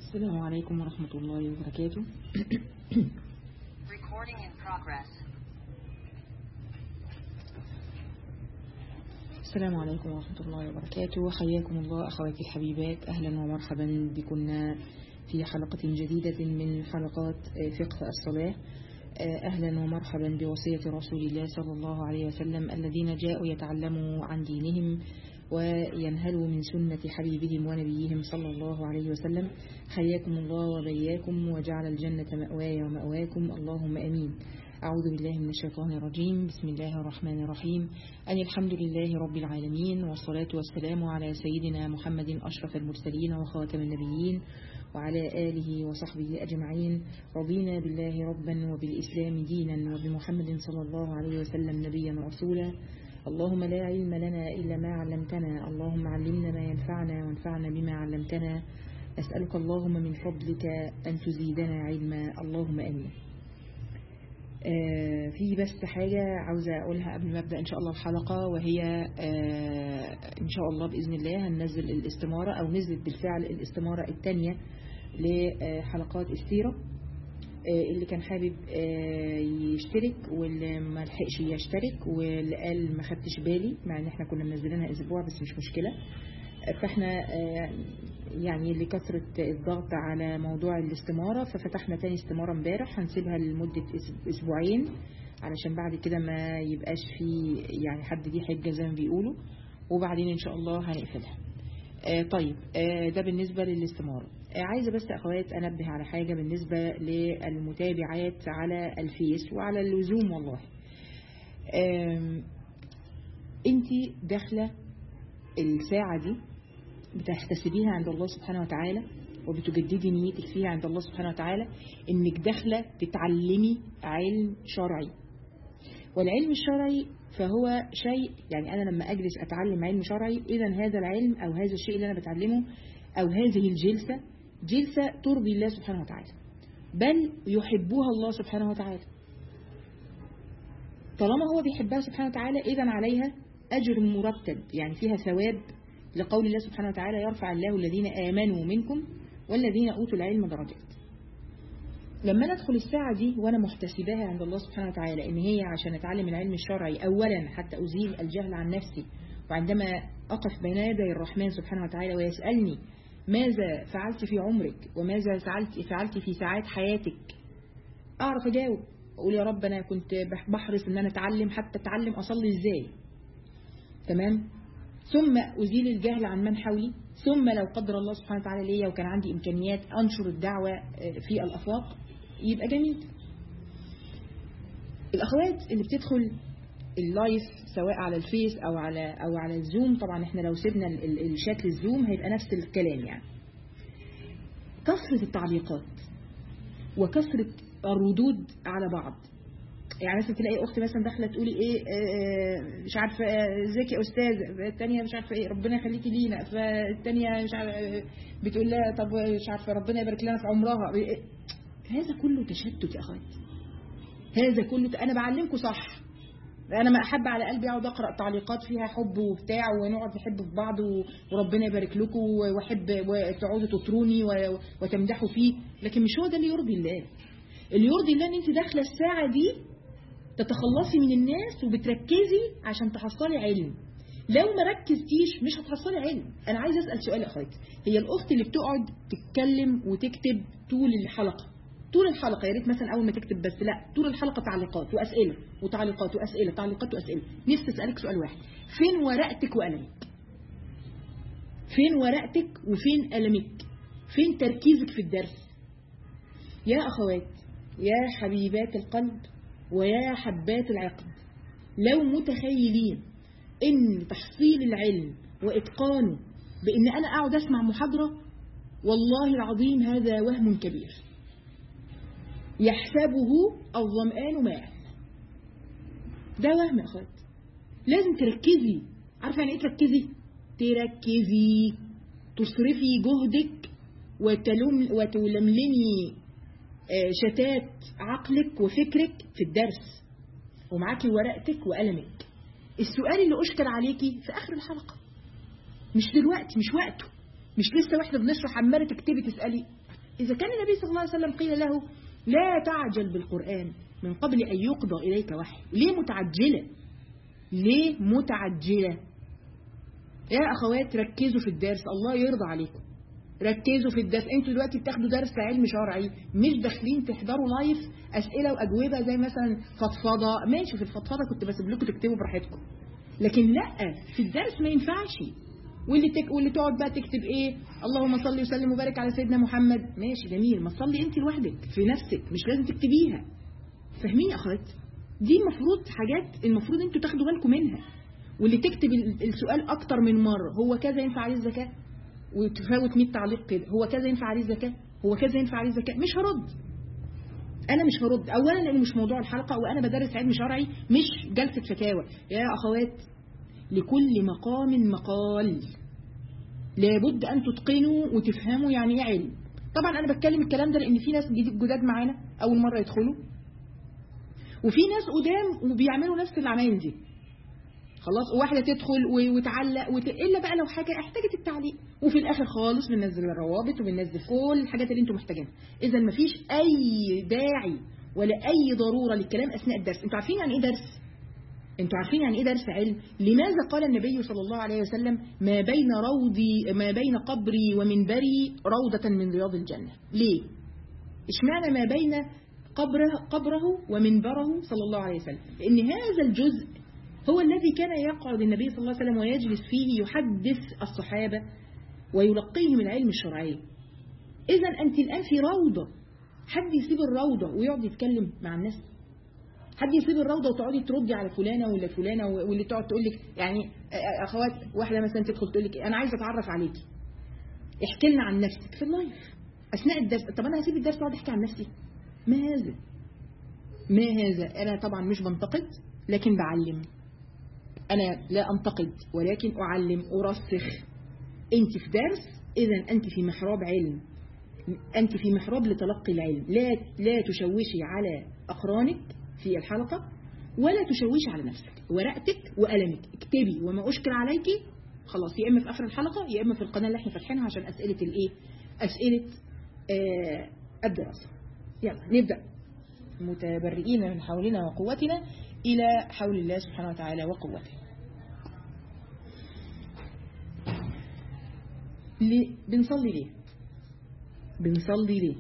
السلام عليكم ورحمة الله وبركاته Recording in progress. السلام عليكم ورحمة الله وبركاته حياكم الله أخواتي الحبيبات أهلا ومرحبا بكنا في حلقة جديدة من حلقات فقه الصلاة أهلا ومرحبا بوصية رسول الله صلى الله عليه وسلم الذين جاءوا يتعلموا عن دينهم وينهلوا من سنة حبيبهم ونبيهم صلى الله عليه وسلم حياكم الله وبياكم وجعل الجنة مأواي ومأواكم اللهم أمين أعوذ بالله من الشيطان الرجيم بسم الله الرحمن الرحيم أن الحمد لله رب العالمين والصلاة والسلام على سيدنا محمد أشرف المرسلين وخاتم النبيين وعلى آله وصحبه أجمعين رضينا بالله ربا وبالإسلام دينا وبمحمد صلى الله عليه وسلم نبيا ورسولا اللهم لا علم لنا إلا ما علمتنا اللهم علمنا ما ينفعنا وانفعنا بما علمتنا أسألك اللهم من فضلك أن تزيدنا علما اللهم أمين آه في بس حاجة عاوزة أقولها قبل ما أبدأ إن شاء الله الحلقة وهي آه إن شاء الله بإذن الله هننزل الاستمارة أو نزلت بالفعل الاستمارة الثانية لحلقات السيرة آه اللي كان حابب يشترك واللي ما لحقش يشترك واللي قال ما خدتش بالي مع ان احنا كنا منزلينها اسبوع بس مش مشكلة فاحنا يعني لكثرة الضغط على موضوع الاستمارة ففتحنا تاني استمارة امبارح هنسيبها لمدة اسبوعين علشان بعد كده ما يبقاش في يعني حد دي حجة زي ما بيقولوا وبعدين ان شاء الله هنقفلها طيب ده بالنسبة للاستمارة عايزة بس أخوات أنبه على حاجة بالنسبة للمتابعات على الفيس وعلى اللزوم والله انت داخلة الساعة دي بتحتسبيها عند الله سبحانه وتعالى وبتجددي نيتك فيها عند الله سبحانه وتعالى انك داخلة تتعلمي علم شرعي والعلم الشرعي فهو شيء يعني أنا لما أجلس أتعلم علم شرعي إذا هذا العلم أو هذا الشيء اللي أنا بتعلمه أو هذه الجلسة جلسة ترضي الله سبحانه وتعالى بل يحبها الله سبحانه وتعالى طالما هو بيحبها سبحانه وتعالى إذا عليها أجر مرتب يعني فيها ثواب لقول الله سبحانه وتعالى يرفع الله الذين آمنوا منكم والذين أوتوا العلم درجات لما ندخل الساعة دي وأنا محتسباها عند الله سبحانه وتعالى إن هي عشان أتعلم العلم الشرعي أولا حتى أزيل الجهل عن نفسي وعندما أقف بين يدي الرحمن سبحانه وتعالى ويسألني ماذا فعلت في عمرك وماذا فعلت, فعلت في ساعات حياتك أعرف أجاوب أقول يا رب أنا كنت بحرص أن أنا أتعلم حتى أتعلم أصلي إزاي تمام ثم أزيل الجهل عن من حولي ثم لو قدر الله سبحانه وتعالى ليا وكان عندي إمكانيات أنشر الدعوة في الأفاق يبقى جميل الأخوات اللي بتدخل اللايف سواء على الفيس أو على أو على الزوم طبعا احنا لو سيبنا الشكل الزوم هيبقى نفس الكلام يعني كثرة التعليقات وكثرة الردود على بعض يعني مثلا تلاقي اخت مثلا داخله تقولي ايه آه مش عارفه ازيك يا استاذه الثانيه مش عارفه ايه ربنا يخليكي لينا فالثانيه مش عارفه بتقول لها طب مش عارفه ربنا يبارك لنا في عمرها هذا كله تشتت يا اخوات هذا كله انا بعلمكم صح انا ما احب على قلبي اقعد اقرا تعليقات فيها حب وبتاع ونقعد نحب في بعض وربنا يبارك لكم واحب تقعدوا تطروني وتمدحوا فيه لكن مش هو ده اللي يرضي الله اللي يرضي الله ان انت داخله الساعه دي تتخلصي من الناس وبتركزي عشان تحصلي علم لو ما ركزتيش مش هتحصلي علم انا عايز اسال سؤال يا اخواتي هي الاخت اللي بتقعد تتكلم وتكتب طول الحلقه طول الحلقه يا ريت مثلا اول ما تكتب بس لا طول الحلقه تعليقات واسئله وتعليقات واسئله تعليقات واسئله نفسي اسالك سؤال واحد فين ورقتك وقلمك فين ورقتك وفين قلمك فين تركيزك في الدرس يا اخوات يا حبيبات القلب ويا حبات العقد لو متخيلين ان تحصيل العلم واتقانه بان انا اقعد اسمع محاضره والله العظيم هذا وهم كبير يحسبه الظمآن ماء ده وهم يا اخوات لازم تركزي عارفه يعني ايه تركزي تركزي تصرفي جهدك وتلم وتلملمي شتات عقلك وفكرك في الدرس ومعاكي ورقتك وقلمك السؤال اللي أشكل عليكي في آخر الحلقة مش دلوقتي مش وقته مش لسه واحنا بنشرح عمالة تكتبي تسألي إذا كان النبي صلى الله عليه وسلم قيل له لا تعجل بالقرآن من قبل أن يقضى إليك وحي ليه متعجلة ليه متعجلة يا أخوات ركزوا في الدرس الله يرضى عليكم ركزوا في الدرس انتوا دلوقتي بتاخدوا درس علم شرعي مش داخلين تحضروا لايف اسئله واجوبه زي مثلا فضفضه ماشي في الفضفضه كنت بسيب لكم تكتبوا براحتكم لكن لا في الدرس ما ينفعش واللي تك... واللي تقعد بقى تكتب ايه اللهم صل وسلم وبارك على سيدنا محمد ماشي جميل ما تصلي انت لوحدك في نفسك مش لازم تكتبيها فاهمين يا اخوات دي المفروض حاجات المفروض انتوا تاخدوا بالكم منها واللي تكتب السؤال اكتر من مره هو كذا ينفع عليه الزكاه وتفاوت 100 تعليق كده هو كذا ينفع عليه الزكاه هو كذا ينفع عليه الزكاه مش هرد انا مش هرد اولا لان مش موضوع الحلقه وانا بدرس علم شرعي مش جلسه فتاوى يا اخوات لكل مقام مقال لابد ان تتقنوا وتفهموا يعني ايه علم طبعا انا بتكلم الكلام ده لان في ناس جداد معانا اول مره يدخلوا وفي ناس قدام وبيعملوا نفس العمايل دي خلاص واحدة تدخل وتعلق وت... إلا بقى لو حاجة احتاجت التعليق وفي الآخر خالص بننزل الروابط وبننزل كل الحاجات اللي انتم محتاجينها إذا مفيش أي داعي ولا أي ضرورة للكلام أثناء الدرس انتوا عارفين يعني إيه درس انتوا عارفين يعني ايه درس علم لماذا قال النبي صلى الله عليه وسلم ما بين روضي ما بين قبري ومنبري روضة من رياض الجنة ليه اشمعنى ما بين قبره, قبره ومنبره صلى الله عليه وسلم لأن هذا الجزء هو الذي كان يقعد النبي صلى الله عليه وسلم ويجلس فيه يحدث الصحابة ويلقيهم العلم الشرعي إذا أنت الآن في روضة حد يسيب الروضة ويقعد يتكلم مع الناس حد يسيب الروضة وتقعدي تردي على فلانة ولا فلانة واللي تقعد تقول لك يعني أخوات واحدة مثلا تدخل تقول لك أنا عايزة أتعرف عليكي احكي لنا عن نفسك في اللايف أثناء الدرس طب أنا هسيب الدرس وأقعد أحكي عن نفسي ما هذا ما هذا أنا طبعا مش بنتقد لكن بعلم أنا لا أنتقد ولكن أعلم أرسخ أنت في درس إذا أنت في محراب علم أنت في محراب لتلقي العلم لا لا تشوشي على أقرانك في الحلقة ولا تشوشي على نفسك ورقتك وقلمك اكتبي وما أشكل عليك خلاص يا إما في آخر الحلقة يا إما في القناة اللي احنا فاتحينها عشان أسئلة الإيه أسئلة آه الدراسة يلا نبدأ متبرئين من حولنا وقوتنا إلى حول الله سبحانه وتعالى وقوته ليه؟ بنصلي ليه بنصلي ليه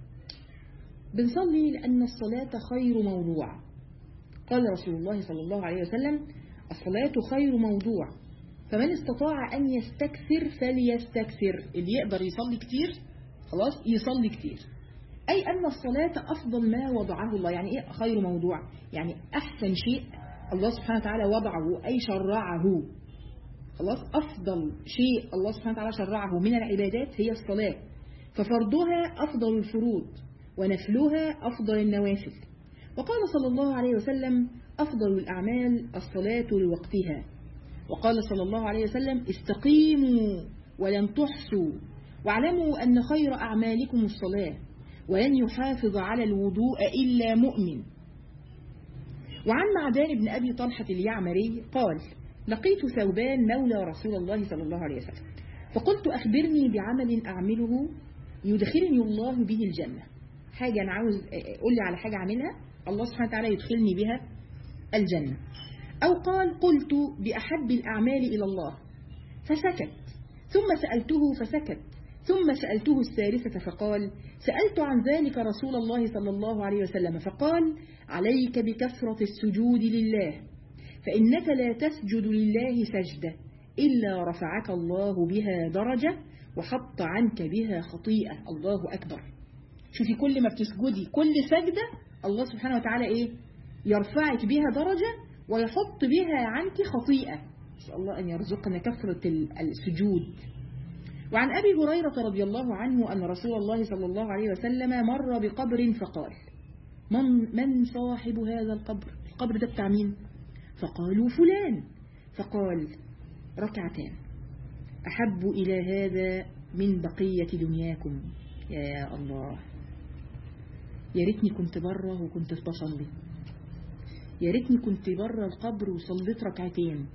بنصلي لأن الصلاة خير موضوع قال رسول الله صلى الله عليه وسلم الصلاة خير موضوع فمن استطاع أن يستكثر فليستكثر اللي يقدر يصلي كتير خلاص يصلي كتير أي أن الصلاة أفضل ما وضعه الله يعني إيه خير موضوع يعني أحسن شيء الله سبحانه وتعالى وضعه أي شرعه خلاص أفضل شيء الله سبحانه وتعالى شرعه من العبادات هي الصلاة ففرضها أفضل الفروض ونفلها أفضل النوافل وقال صلى الله عليه وسلم أفضل الأعمال الصلاة لوقتها وقال صلى الله عليه وسلم استقيموا ولن تحصوا واعلموا أن خير أعمالكم الصلاة ولن يحافظ على الوضوء إلا مؤمن وعن معدان بن أبي طلحة اليعمري قال لقيت ثوبان مولى رسول الله صلى الله عليه وسلم فقلت أخبرني بعمل أعمله يدخلني الله به الجنة حاجة أنا عاوز قول لي على حاجة أعملها الله سبحانه وتعالى يدخلني بها الجنة أو قال قلت بأحب الأعمال إلى الله فسكت ثم سألته فسكت ثم سألته الثالثة فقال سألت عن ذلك رسول الله صلى الله عليه وسلم فقال عليك بكثرة السجود لله فإنك لا تسجد لله سجدة إلا رفعك الله بها درجة وحط عنك بها خطيئة الله أكبر شوفي كل ما بتسجدي كل سجدة الله سبحانه وتعالى إيه يرفعك بها درجة ويحط بها عنك خطيئة نسأل الله أن يرزقنا كثرة السجود وعن أبي هريرة رضي الله عنه أن رسول الله صلى الله عليه وسلم مر بقبر فقال من, من صاحب هذا القبر القبر ده بتاع مين فقالوا فلان فقال ركعتان أحب إلى هذا من بقية دنياكم يا الله يا ريتني كنت بره وكنت بصلي يا ريتني كنت بره القبر وصليت ركعتين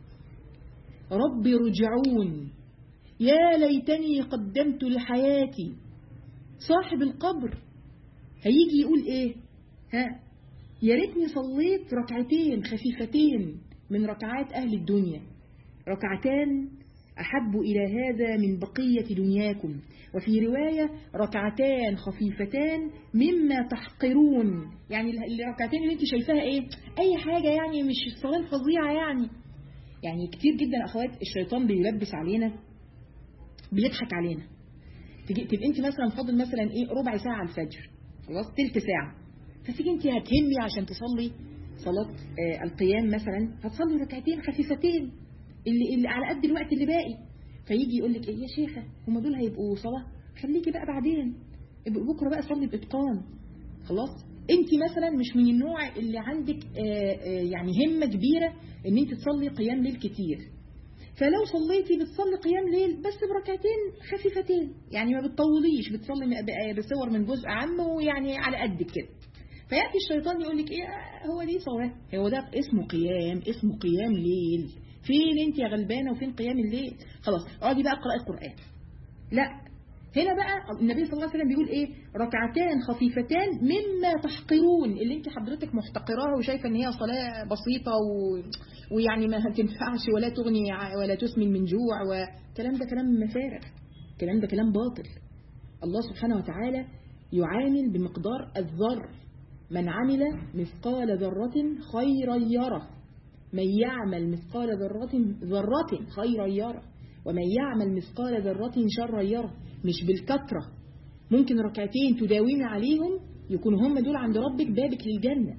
ربي رجعون يا ليتني قدمت لحياتي صاحب القبر هيجي يقول ايه ها يا ريتني صليت ركعتين خفيفتين من ركعات أهل الدنيا ركعتان أحب إلى هذا من بقية دنياكم وفي رواية ركعتان خفيفتان مما تحقرون يعني الركعتين اللي انت شايفاها ايه اي حاجة يعني مش الصلاة الفظيعة يعني يعني كتير جدا اخوات الشيطان بيلبس علينا بيضحك علينا تبقى انت مثلا فاضل مثلا ايه ربع ساعة على الفجر خلاص تلت ساعة فتيجي انت هتهمي عشان تصلي صلاة آه القيام مثلا هتصلي ركعتين خفيفتين اللي, اللي على قد الوقت اللي باقي فيجي يقول لك ايه يا شيخة هم دول هيبقوا صلاة خليكي بقى بعدين بكرة بقى صلي بإتقان خلاص انت مثلا مش من النوع اللي عندك آآ آآ يعني همة كبيرة ان انت تصلي قيام ليل كتير فلو صليتي بتصلي قيام ليل بس بركعتين خفيفتين يعني ما بتطوليش بتصلي بصور من جزء عام ويعني على قدك كده فيأتي الشيطان يقول لك ايه هو دي صلاة هو ده اسمه قيام اسمه قيام ليل فين انت يا غلبانة وفين قيام الليل خلاص اقعدي بقى اقرأي القرآن لا هنا بقى النبي صلى الله عليه وسلم بيقول ايه ركعتان خفيفتان مما تحقرون اللي انت حضرتك محتقراها وشايفه ان هي صلاه بسيطه و... ويعني ما تنفعش ولا تغني ولا تسمن من جوع والكلام ده كلام مفارغ الكلام ده كلام باطل الله سبحانه وتعالى يعامل بمقدار الذر من عمل مثقال ذرة خيرا يره من يعمل مثقال ذرة ذرة خيرا يره ومن يعمل مثقال ذرة شرا يره مش بالكثرة ممكن ركعتين تداومي عليهم يكونوا هم دول عند ربك بابك للجنة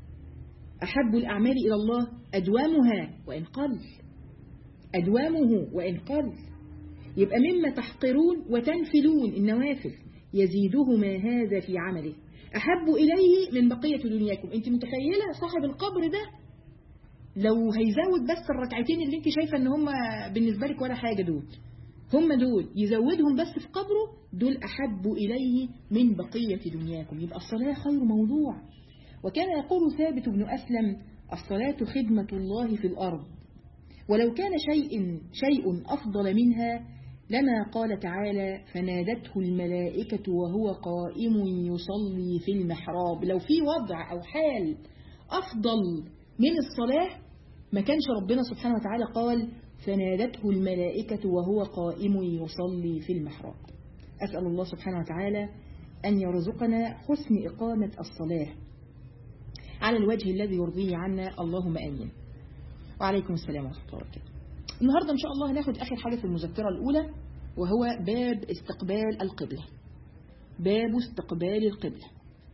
أحب الأعمال إلى الله أدوامها وإن قل أدوامه وإن قل يبقى مما تحقرون وتنفلون النوافل يزيدهما هذا في عمله أحب إليه من بقية دنياكم أنت متخيلة صاحب القبر ده لو هيزود بس الركعتين اللي انت شايفة ان هم بالنسبة لك ولا حاجة دول هم دول يزودهم بس في قبره دول أحب إليه من بقية دنياكم يبقى الصلاة خير موضوع وكان يقول ثابت بن أسلم الصلاة خدمة الله في الأرض ولو كان شيء شيء أفضل منها لما قال تعالى فنادته الملائكة وهو قائم يصلي في المحراب لو في وضع أو حال أفضل من الصلاة ما كانش ربنا سبحانه وتعالى قال فنادته الملائكة وهو قائم يصلي في المحراب أسأل الله سبحانه وتعالى أن يرزقنا حسن إقامة الصلاة على الوجه الذي يرضيه عنا اللهم آمين وعليكم السلام ورحمة الله وبركاته النهاردة إن شاء الله هناخد آخر حاجة في المذكرة الأولى وهو باب استقبال القبلة باب استقبال القبلة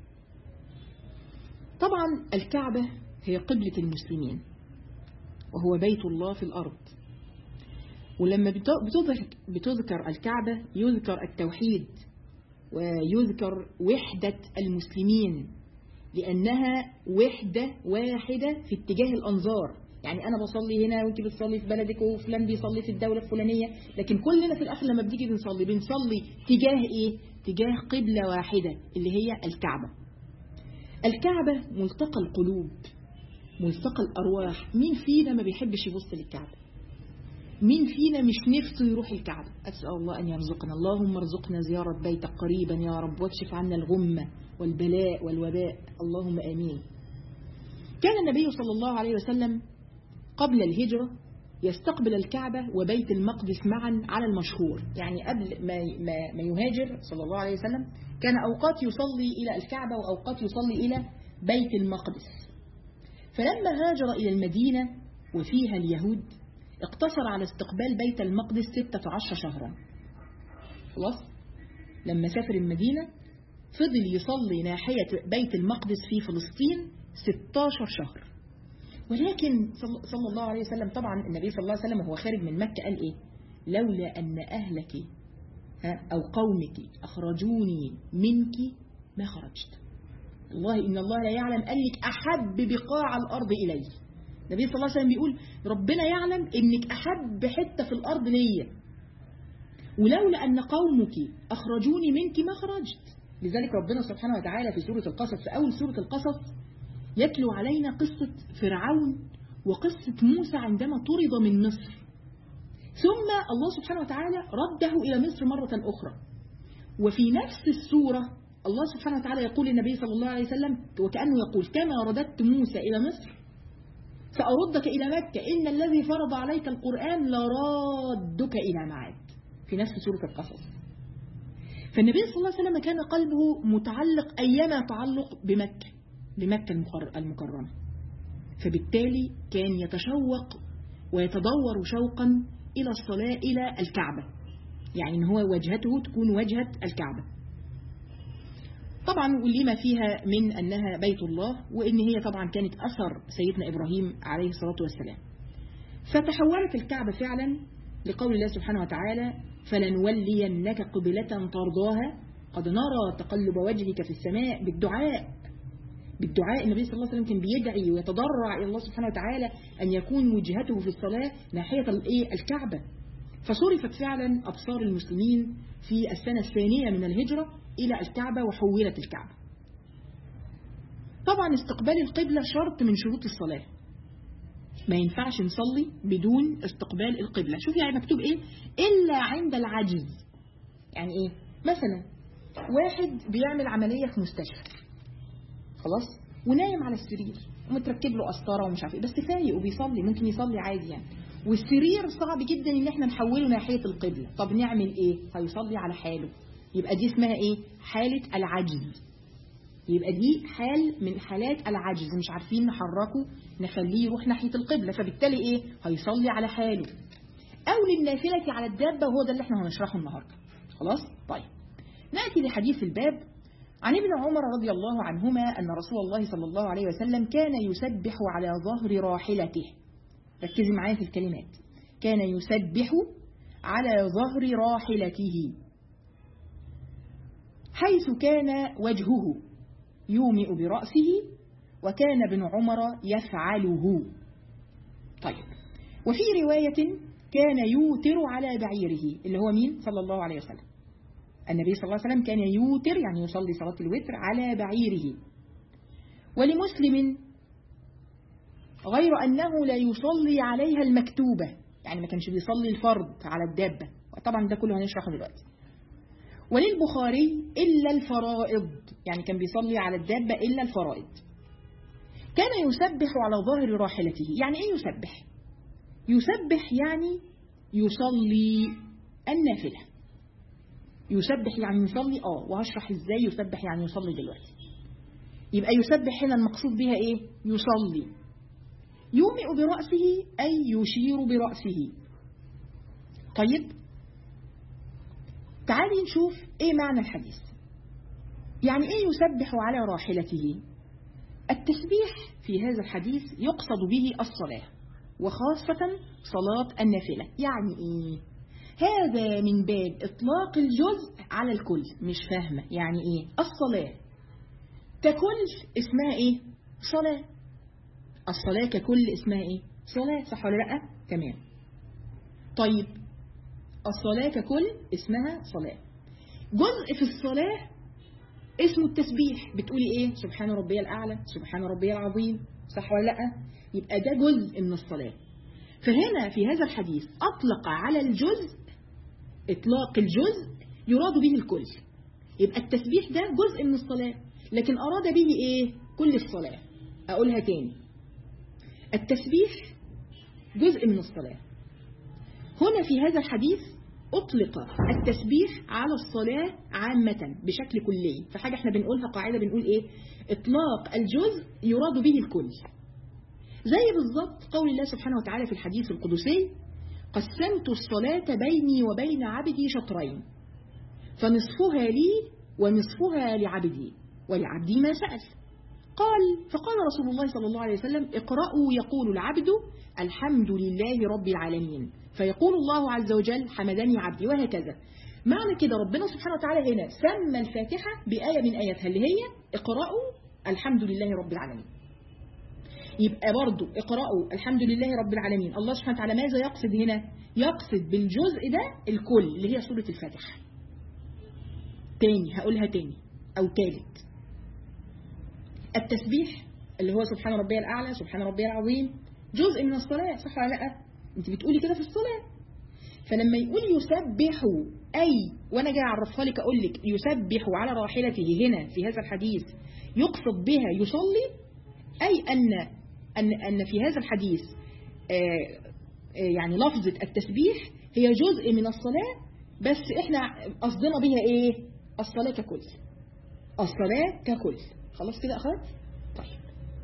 طبعا الكعبة هي قبلة المسلمين وهو بيت الله في الأرض ولما بتذكر الكعبة يذكر التوحيد ويذكر وحدة المسلمين لأنها وحدة واحدة في اتجاه الأنظار يعني أنا بصلي هنا وأنت بتصلي في بلدك وفلان بيصلي في الدولة الفلانية لكن كلنا في الآخر لما بنيجي بنصلي بنصلي تجاه إيه؟ تجاه قبلة واحدة اللي هي الكعبة الكعبة ملتقى القلوب ملتقى الأرواح مين فينا ما بيحبش يبص للكعبة مين فينا مش نفسه يروح الكعبة أسأل الله أن يرزقنا اللهم ارزقنا زيارة بيتك قريبا يا رب واكشف عنا الغمة والبلاء والوباء اللهم آمين كان النبي صلى الله عليه وسلم قبل الهجرة يستقبل الكعبة وبيت المقدس معا على المشهور يعني قبل ما ما يهاجر صلى الله عليه وسلم كان أوقات يصلي إلى الكعبة وأوقات يصلي إلى بيت المقدس فلما هاجر إلى المدينة وفيها اليهود اقتصر على استقبال بيت المقدس 16 شهرا خلاص لما سافر المدينة فضل يصلي ناحية بيت المقدس في فلسطين 16 شهر ولكن صلى الله عليه وسلم طبعا النبي صلى الله عليه وسلم وهو خارج من مكة قال إيه لولا أن أهلك أو قومك أخرجوني منك ما خرجت الله إن الله لا يعلم قال لك أحب بقاع الأرض إليه النبي صلى الله عليه وسلم بيقول ربنا يعلم إنك أحب حتة في الأرض ليا ولولا أن قومك أخرجوني منك ما خرجت لذلك ربنا سبحانه وتعالى في سورة القصص في أول سورة القصص يتلو علينا قصة فرعون وقصة موسى عندما طرد من مصر ثم الله سبحانه وتعالى رده إلى مصر مرة أخرى وفي نفس السورة الله سبحانه وتعالى يقول للنبي صلى الله عليه وسلم وكأنه يقول كما رددت موسى إلى مصر سأردك إلى مكة إن الذي فرض عليك القرآن لرادك إلى معاد في نفس سورة القصص فالنبي صلى الله عليه وسلم كان قلبه متعلق أيما تعلق بمكة بمكة المكرمة فبالتالي كان يتشوق ويتدور شوقا إلى الصلاة إلى الكعبة يعني إن هو وجهته تكون وجهة الكعبة طبعا لما فيها من أنها بيت الله وإن هي طبعا كانت أثر سيدنا إبراهيم عليه الصلاة والسلام فتحولت الكعبة فعلا لقول الله سبحانه وتعالى فلنولينك قبلة ترضاها قد نرى تقلب وجهك في السماء بالدعاء بالدعاء النبي صلى الله عليه وسلم كان بيدعي ويتضرع إلى الله سبحانه وتعالى أن يكون وجهته في الصلاة ناحية الكعبة فصرفت فعلا أبصار المسلمين في السنة الثانية من الهجرة إلى الكعبة وحولت الكعبة طبعا استقبال القبلة شرط من شروط الصلاة ما ينفعش نصلي بدون استقبال القبلة شوف يعني مكتوب ايه إلا عند العجز يعني ايه مثلا واحد بيعمل عملية في مستشفى خلاص ونايم على السرير ومتركب له قسطره ومش عارف ايه بس فايق وبيصلي ممكن يصلي عادي يعني والسرير صعب جدا ان احنا نحوله ناحيه القبله طب نعمل ايه هيصلي على حاله يبقى دي اسمها ايه حاله العجز يبقى دي حال من حالات العجز مش عارفين نحركه نخليه يروح ناحيه القبله فبالتالي ايه هيصلي على حاله او للنافله على الدابه وهو ده اللي احنا هنشرحه النهارده خلاص طيب ناتي لحديث الباب عن ابن عمر رضي الله عنهما أن رسول الله صلى الله عليه وسلم كان يسبح على ظهر راحلته ركزي معايا في الكلمات كان يسبح على ظهر راحلته حيث كان وجهه يومئ برأسه وكان ابن عمر يفعله طيب وفي رواية كان يوتر على بعيره اللي هو مين صلى الله عليه وسلم النبي صلى الله عليه وسلم كان يوتر يعني يصلي صلاة الوتر على بعيره ولمسلم غير أنه لا يصلي عليها المكتوبة يعني ما كانش بيصلي الفرض على الدابة طبعا ده كله هنشرحه دلوقتي وللبخاري إلا الفرائض يعني كان بيصلي على الدابة إلا الفرائض كان يسبح على ظهر راحلته يعني إيه يسبح يسبح يعني يصلي النافلة يسبح يعني يصلي اه وهشرح ازاي يسبح يعني يصلي دلوقتي يبقى يسبح هنا المقصود بها ايه يصلي يومئ برأسه أي يشير برأسه طيب تعالي نشوف ايه معنى الحديث يعني ايه يسبح على راحلته التسبيح في هذا الحديث يقصد به الصلاة وخاصة صلاة النافلة يعني ايه هذا من باب إطلاق الجزء على الكل مش فاهمة يعني إيه الصلاة ككل اسمها إيه صلاة الصلاة ككل اسمها إيه صلاة صح ولا لأ تمام طيب الصلاة ككل اسمها صلاة جزء في الصلاة اسمه التسبيح بتقولي ايه سبحان ربي الأعلى سبحان ربي العظيم صح ولا لأ يبقى ده جزء من الصلاة فهنا في هذا الحديث أطلق على الجزء إطلاق الجزء يراد به الكل يبقى التسبيح ده جزء من الصلاة لكن أراد به إيه كل الصلاة أقولها تاني التسبيح جزء من الصلاة هنا في هذا الحديث أطلق التسبيح على الصلاة عامة بشكل كلي فحاجة احنا بنقولها قاعدة بنقول ايه اطلاق الجزء يراد به الكل زي بالضبط قول الله سبحانه وتعالى في الحديث القدسي قسمت الصلاة بيني وبين عبدي شطرين فنصفها لي ونصفها لعبدي ولعبدي ما سأل قال فقال رسول الله صلى الله عليه وسلم اقرأوا يقول العبد الحمد لله رب العالمين فيقول الله عز وجل حمدني عبدي وهكذا معنى كده ربنا سبحانه وتعالى هنا سمى الفاتحة بآية من آياتها اللي هي اقرأوا الحمد لله رب العالمين يبقى برضو اقرأوا الحمد لله رب العالمين الله سبحانه وتعالى ماذا يقصد هنا يقصد بالجزء ده الكل اللي هي سورة الفاتحة تاني هقولها تاني أو تالت التسبيح اللي هو سبحان ربي الأعلى سبحان ربي العظيم جزء من الصلاة صح ولا لا انت بتقولي كده في الصلاة فلما يقول يسبح أي وأنا جاي أعرفها لك أقول لك يسبح على راحلته هنا في هذا الحديث يقصد بها يصلي أي أن أن أن في هذا الحديث يعني لفظة التسبيح هي جزء من الصلاة بس إحنا قصدنا بها إيه الصلاة ككل الصلاة ككل خلاص كده أخذت طيب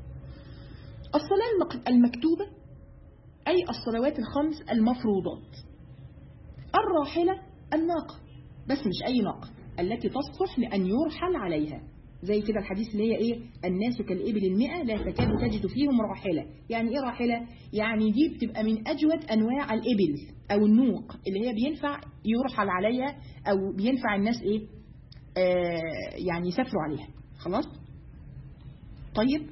الصلاة المكتوبة أي الصلوات الخمس المفروضات الراحلة الناقة بس مش أي ناقة التي تصلح لأن يرحل عليها زي كده الحديث اللي هي إيه الناس كالإبل المئة لا تكاد تجد فيهم راحلة يعني إيه راحلة يعني دي بتبقى من أجود أنواع الإبل أو النوق اللي هي بينفع يرحل عليها أو بينفع الناس إيه آه يعني يسافروا عليها خلاص طيب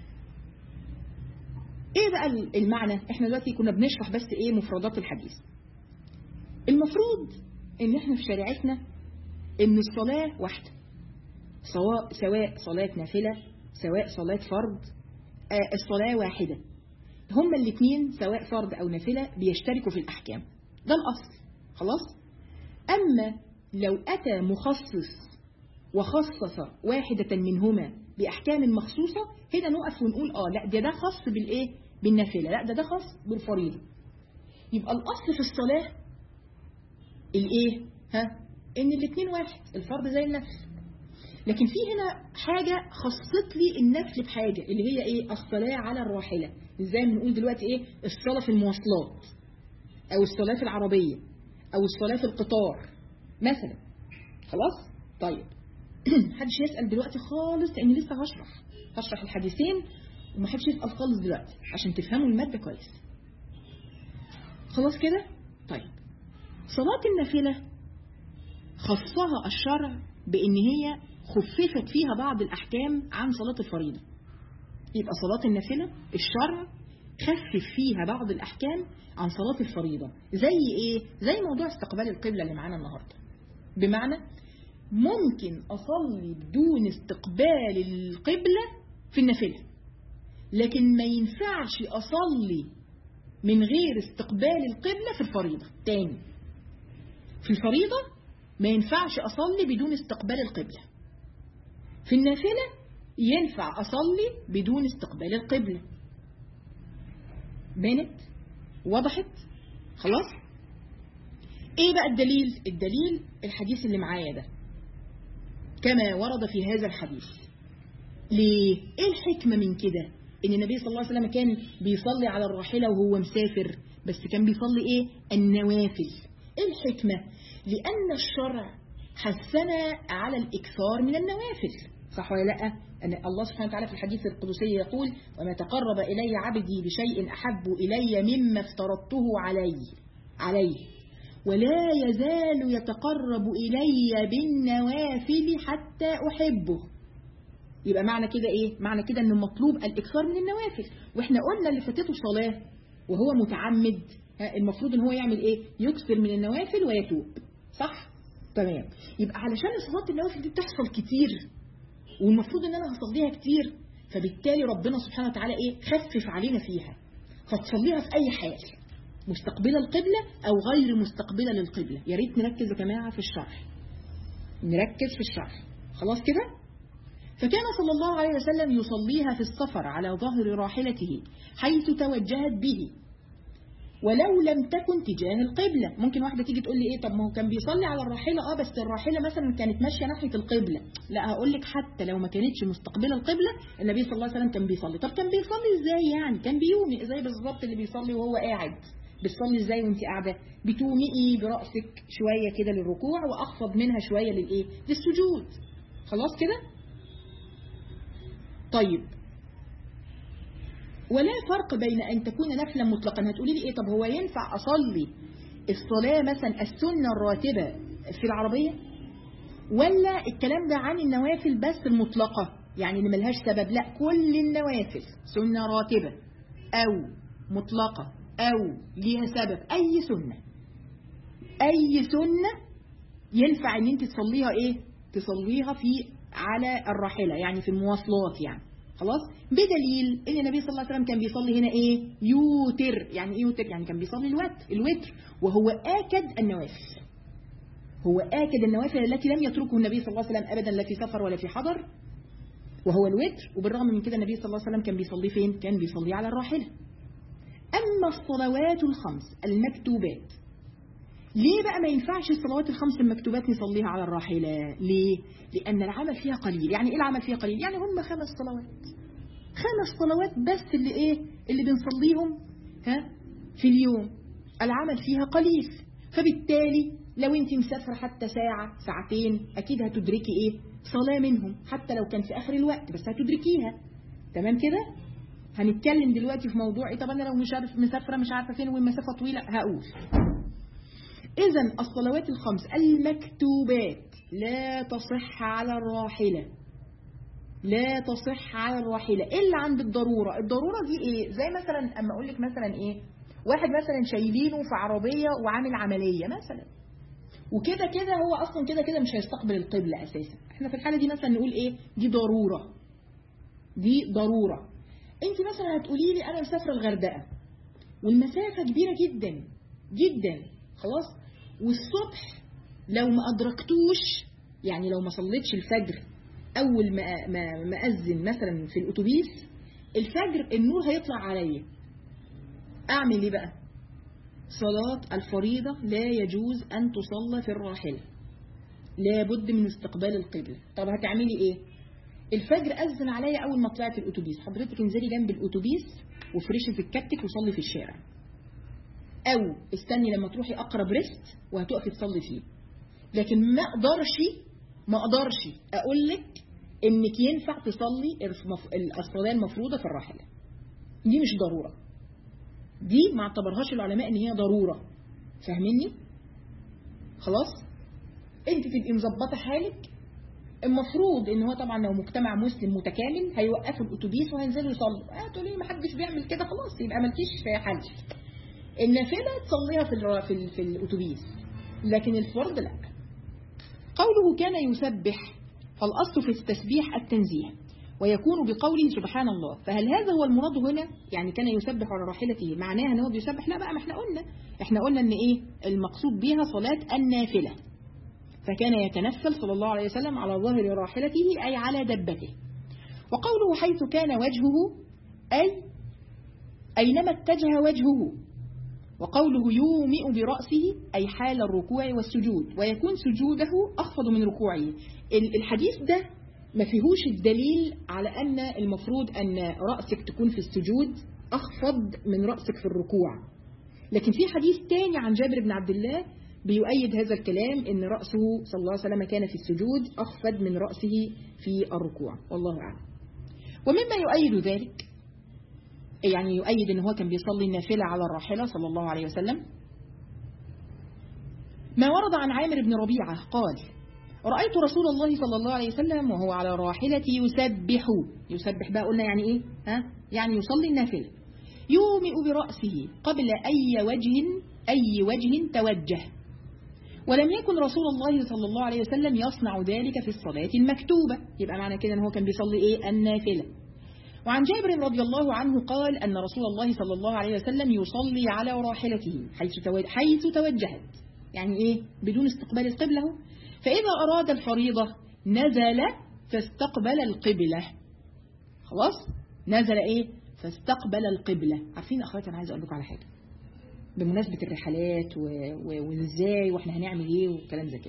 ايه بقى المعنى احنا دلوقتي كنا بنشرح بس ايه مفردات الحديث المفروض ان احنا في شريعتنا ان الصلاة واحدة سواء سواء صلاة نافلة سواء صلاة فرض آه الصلاة واحدة هما الاثنين سواء فرض او نافلة بيشتركوا في الاحكام ده الاصل خلاص اما لو اتى مخصص وخصص واحدة منهما بأحكام مخصوصة هنا نقف ونقول آه لا ده ده خاص بالإيه بالنافلة لا ده ده خاص بالفريضة يبقى الأصل في الصلاة الإيه ها إن الاثنين واحد الفرض زي النفل لكن في هنا حاجة خصت لي النفل بحاجة اللي هي إيه الصلاة على الراحلة إزاي بنقول دلوقتي إيه الصلاة في المواصلات أو الصلاة في العربية أو الصلاة في القطار مثلا خلاص طيب محدش يسأل دلوقتي خالص لأني لسه هشرح هشرح الحديثين ومحدش يسأل خالص دلوقتي عشان تفهموا المادة كويس خلاص كده طيب صلاة النافلة خصها الشرع بأن هي خففت فيها بعض الأحكام عن صلاة الفريضة يبقى صلاة النافلة الشرع خفف فيها بعض الأحكام عن صلاة الفريضة زي إيه؟ زي موضوع استقبال القبلة اللي معانا النهاردة بمعنى ممكن أصلي بدون استقبال القبلة في النافلة لكن ما ينفعش أصلي من غير استقبال القبلة في الفريضة تاني في الفريضة ما ينفعش أصلي بدون استقبال القبلة في النافلة ينفع أصلي بدون استقبال القبلة بانت وضحت خلاص ايه بقى الدليل الدليل الحديث اللي معايا ده كما ورد في هذا الحديث ليه ايه الحكمة من كده ان النبي صلى الله عليه وسلم كان بيصلي على الراحلة وهو مسافر بس كان بيصلي ايه النوافل ايه الحكمة لان الشرع حثنا على الاكثار من النوافل صح ولا لا أن الله سبحانه وتعالى في الحديث القدسي يقول وما تقرب إلي عبدي بشيء أحب إلي مما افترضته عليه عليه ولا يزال يتقرب إلي بالنوافل حتى أحبه يبقى معنى كده إيه؟ معنى كده أنه مطلوب الإكثار من النوافل وإحنا قلنا اللي فاتته صلاة وهو متعمد المفروض أن هو يعمل إيه؟ يكثر من النوافل ويتوب صح؟ تمام يبقى علشان صلاة النوافل دي بتحصل كتير والمفروض ان انا هصليها كتير فبالتالي ربنا سبحانه وتعالى ايه خفف علينا فيها فتصليها في اي حال مستقبلة القبلة او غير مستقبلة للقبلة يا ريت نركز يا جماعة في الشرح نركز في الشرح خلاص كده فكان صلى الله عليه وسلم يصليها في السفر على ظهر راحلته حيث توجهت به ولو لم تكن تجاه القبلة ممكن واحدة تيجي تقول لي ايه طب ما هو كان بيصلي على الراحلة اه بس الراحلة مثلا كانت ماشية ناحية القبلة لا هقول لك حتى لو ما كانتش مستقبلة القبلة النبي صلى الله عليه وسلم كان بيصلي طب كان بيصلي ازاي يعني كان بيومي زي بالظبط اللي بيصلي وهو قاعد بتصلي ازاي وانت قاعدة بتومئي برأسك شوية كده للركوع واخفض منها شوية للايه للسجود خلاص كده طيب ولا فرق بين أن تكون نفلا مطلقا هتقولي لي إيه طب هو ينفع أصلي الصلاة مثلا السنة الراتبة في العربية ولا الكلام ده عن النوافل بس المطلقة يعني اللي ملهاش سبب لا كل النوافل سنة راتبة أو مطلقة أو ليها سبب أي سنة أي سنة ينفع ان انت تصليها ايه تصليها في على الراحلة يعني في المواصلات يعني خلاص بدليل ان النبي صلى الله عليه وسلم كان بيصلي هنا ايه يوتر يعني ايه يوتر يعني كان بيصلي الوتر الوتر وهو اكد النوافل هو آكد النوافل التي لم يتركه النبي صلى الله عليه وسلم أبدا لا في سفر ولا في حضر وهو الوتر وبالرغم من كده النبي صلى الله عليه وسلم كان بيصلي فين؟ كان بيصلي على الراحلة أما الصلوات الخمس المكتوبات ليه بقى ما ينفعش الصلوات الخمس المكتوبات نصليها على الراحلة ليه؟ لأن العمل فيها قليل يعني إيه العمل فيها قليل؟ يعني هم خمس صلوات خمس صلوات بس اللي إيه؟ اللي بنصليهم ها؟ في اليوم العمل فيها قليل فبالتالي لو انت مسافرة حتى ساعة ساعتين أكيد هتدركي إيه صلاة منهم حتى لو كان في آخر الوقت بس هتدركيها تمام كده هنتكلم دلوقتي في موضوع إيه طب أنا لو مش عارف مسافرة مش عارفة فين والمسافة طويلة هقول إذا الصلوات الخمس المكتوبات لا تصح على الراحلة لا تصح على الراحلة إلا عند الضرورة الضرورة دي إيه زي مثلا أما أقول لك مثلا إيه واحد مثلا شايلينه في عربية وعامل عملية مثلا وكده كده هو اصلا كده كده مش هيستقبل القبلة اساسا احنا في الحالة دي مثلا نقول ايه دي ضرورة دي ضرورة انت مثلا هتقولي لي انا مسافرة الغردقة والمسافة كبيرة جدا جدا خلاص والصبح لو ما ادركتوش يعني لو ما صليتش الفجر اول ما ما ما اذن مثلا في الاتوبيس الفجر النور هيطلع عليا اعمل ايه بقى صلاة الفريضة لا يجوز أن تصلى في الراحلة لابد من استقبال القبلة طب هتعملي إيه الفجر أذن عليا أول ما طلعت الأتوبيس حضرتك انزلي جنب الأتوبيس وفرشي في الكتك وصلي في الشارع أو استني لما تروحي أقرب ريست وهتقفي تصلي فيه لكن ما أقدرش ما أقدرش أقول لك إنك ينفع تصلي الصلاة المفروضة في الراحلة دي مش ضرورة دي ما اعتبرهاش العلماء ان هي ضرورة فاهميني خلاص انت تبقي مظبطه حالك المفروض ان هو طبعا لو مجتمع مسلم متكامل هيوقفوا الاتوبيس وهينزلوا يصلوا اه تقولي لي ما حدش بيعمل كده خلاص يبقى مالكيش حل النافله تصليها في الر... في, ال... في الاتوبيس لكن الفرض لا قوله كان يسبح فالاصل في التسبيح التنزيه ويكون بقوله سبحان الله فهل هذا هو المراد هنا يعني كان يسبح على راحلته معناها ان هو بيسبح لا بقى ما احنا قلنا احنا قلنا ان ايه المقصود بها صلاة النافلة فكان يتنفل صلى الله عليه وسلم على ظهر راحلته أي على دبته وقوله حيث كان وجهه أي أينما اتجه وجهه وقوله يومئ برأسه أي حال الركوع والسجود ويكون سجوده أخفض من ركوعه الحديث ده ما فيهوش الدليل على أن المفروض أن رأسك تكون في السجود أخفض من رأسك في الركوع لكن في حديث تاني عن جابر بن عبد الله بيؤيد هذا الكلام أن رأسه صلى الله عليه وسلم كان في السجود أخفض من رأسه في الركوع والله أعلم ومما يؤيد ذلك يعني يؤيد أنه هو كان بيصلي النافلة على الراحلة صلى الله عليه وسلم ما ورد عن عامر بن ربيعة قال رأيت رسول الله صلى الله عليه وسلم وهو على راحلتي يسبح يسبح بقى قلنا يعني ايه ها يعني يصلي النافلة يومئ برأسه قبل أي وجه أي وجه توجه ولم يكن رسول الله صلى الله عليه وسلم يصنع ذلك في الصلاة المكتوبة يبقى معنى كده ان هو كان بيصلي ايه النافلة وعن جابر رضي الله عنه قال أن رسول الله صلى الله عليه وسلم يصلي على راحلته حيث حيث توجهت يعني ايه بدون استقبال القبلة فإذا أراد الفريضة نزل فاستقبل القبلة خلاص نزل إيه فاستقبل القبلة عارفين أخواتي أنا عايز أقول لكم على حاجة بمناسبة الرحلات وإزاي وإحنا هنعمل إيه والكلام زي كده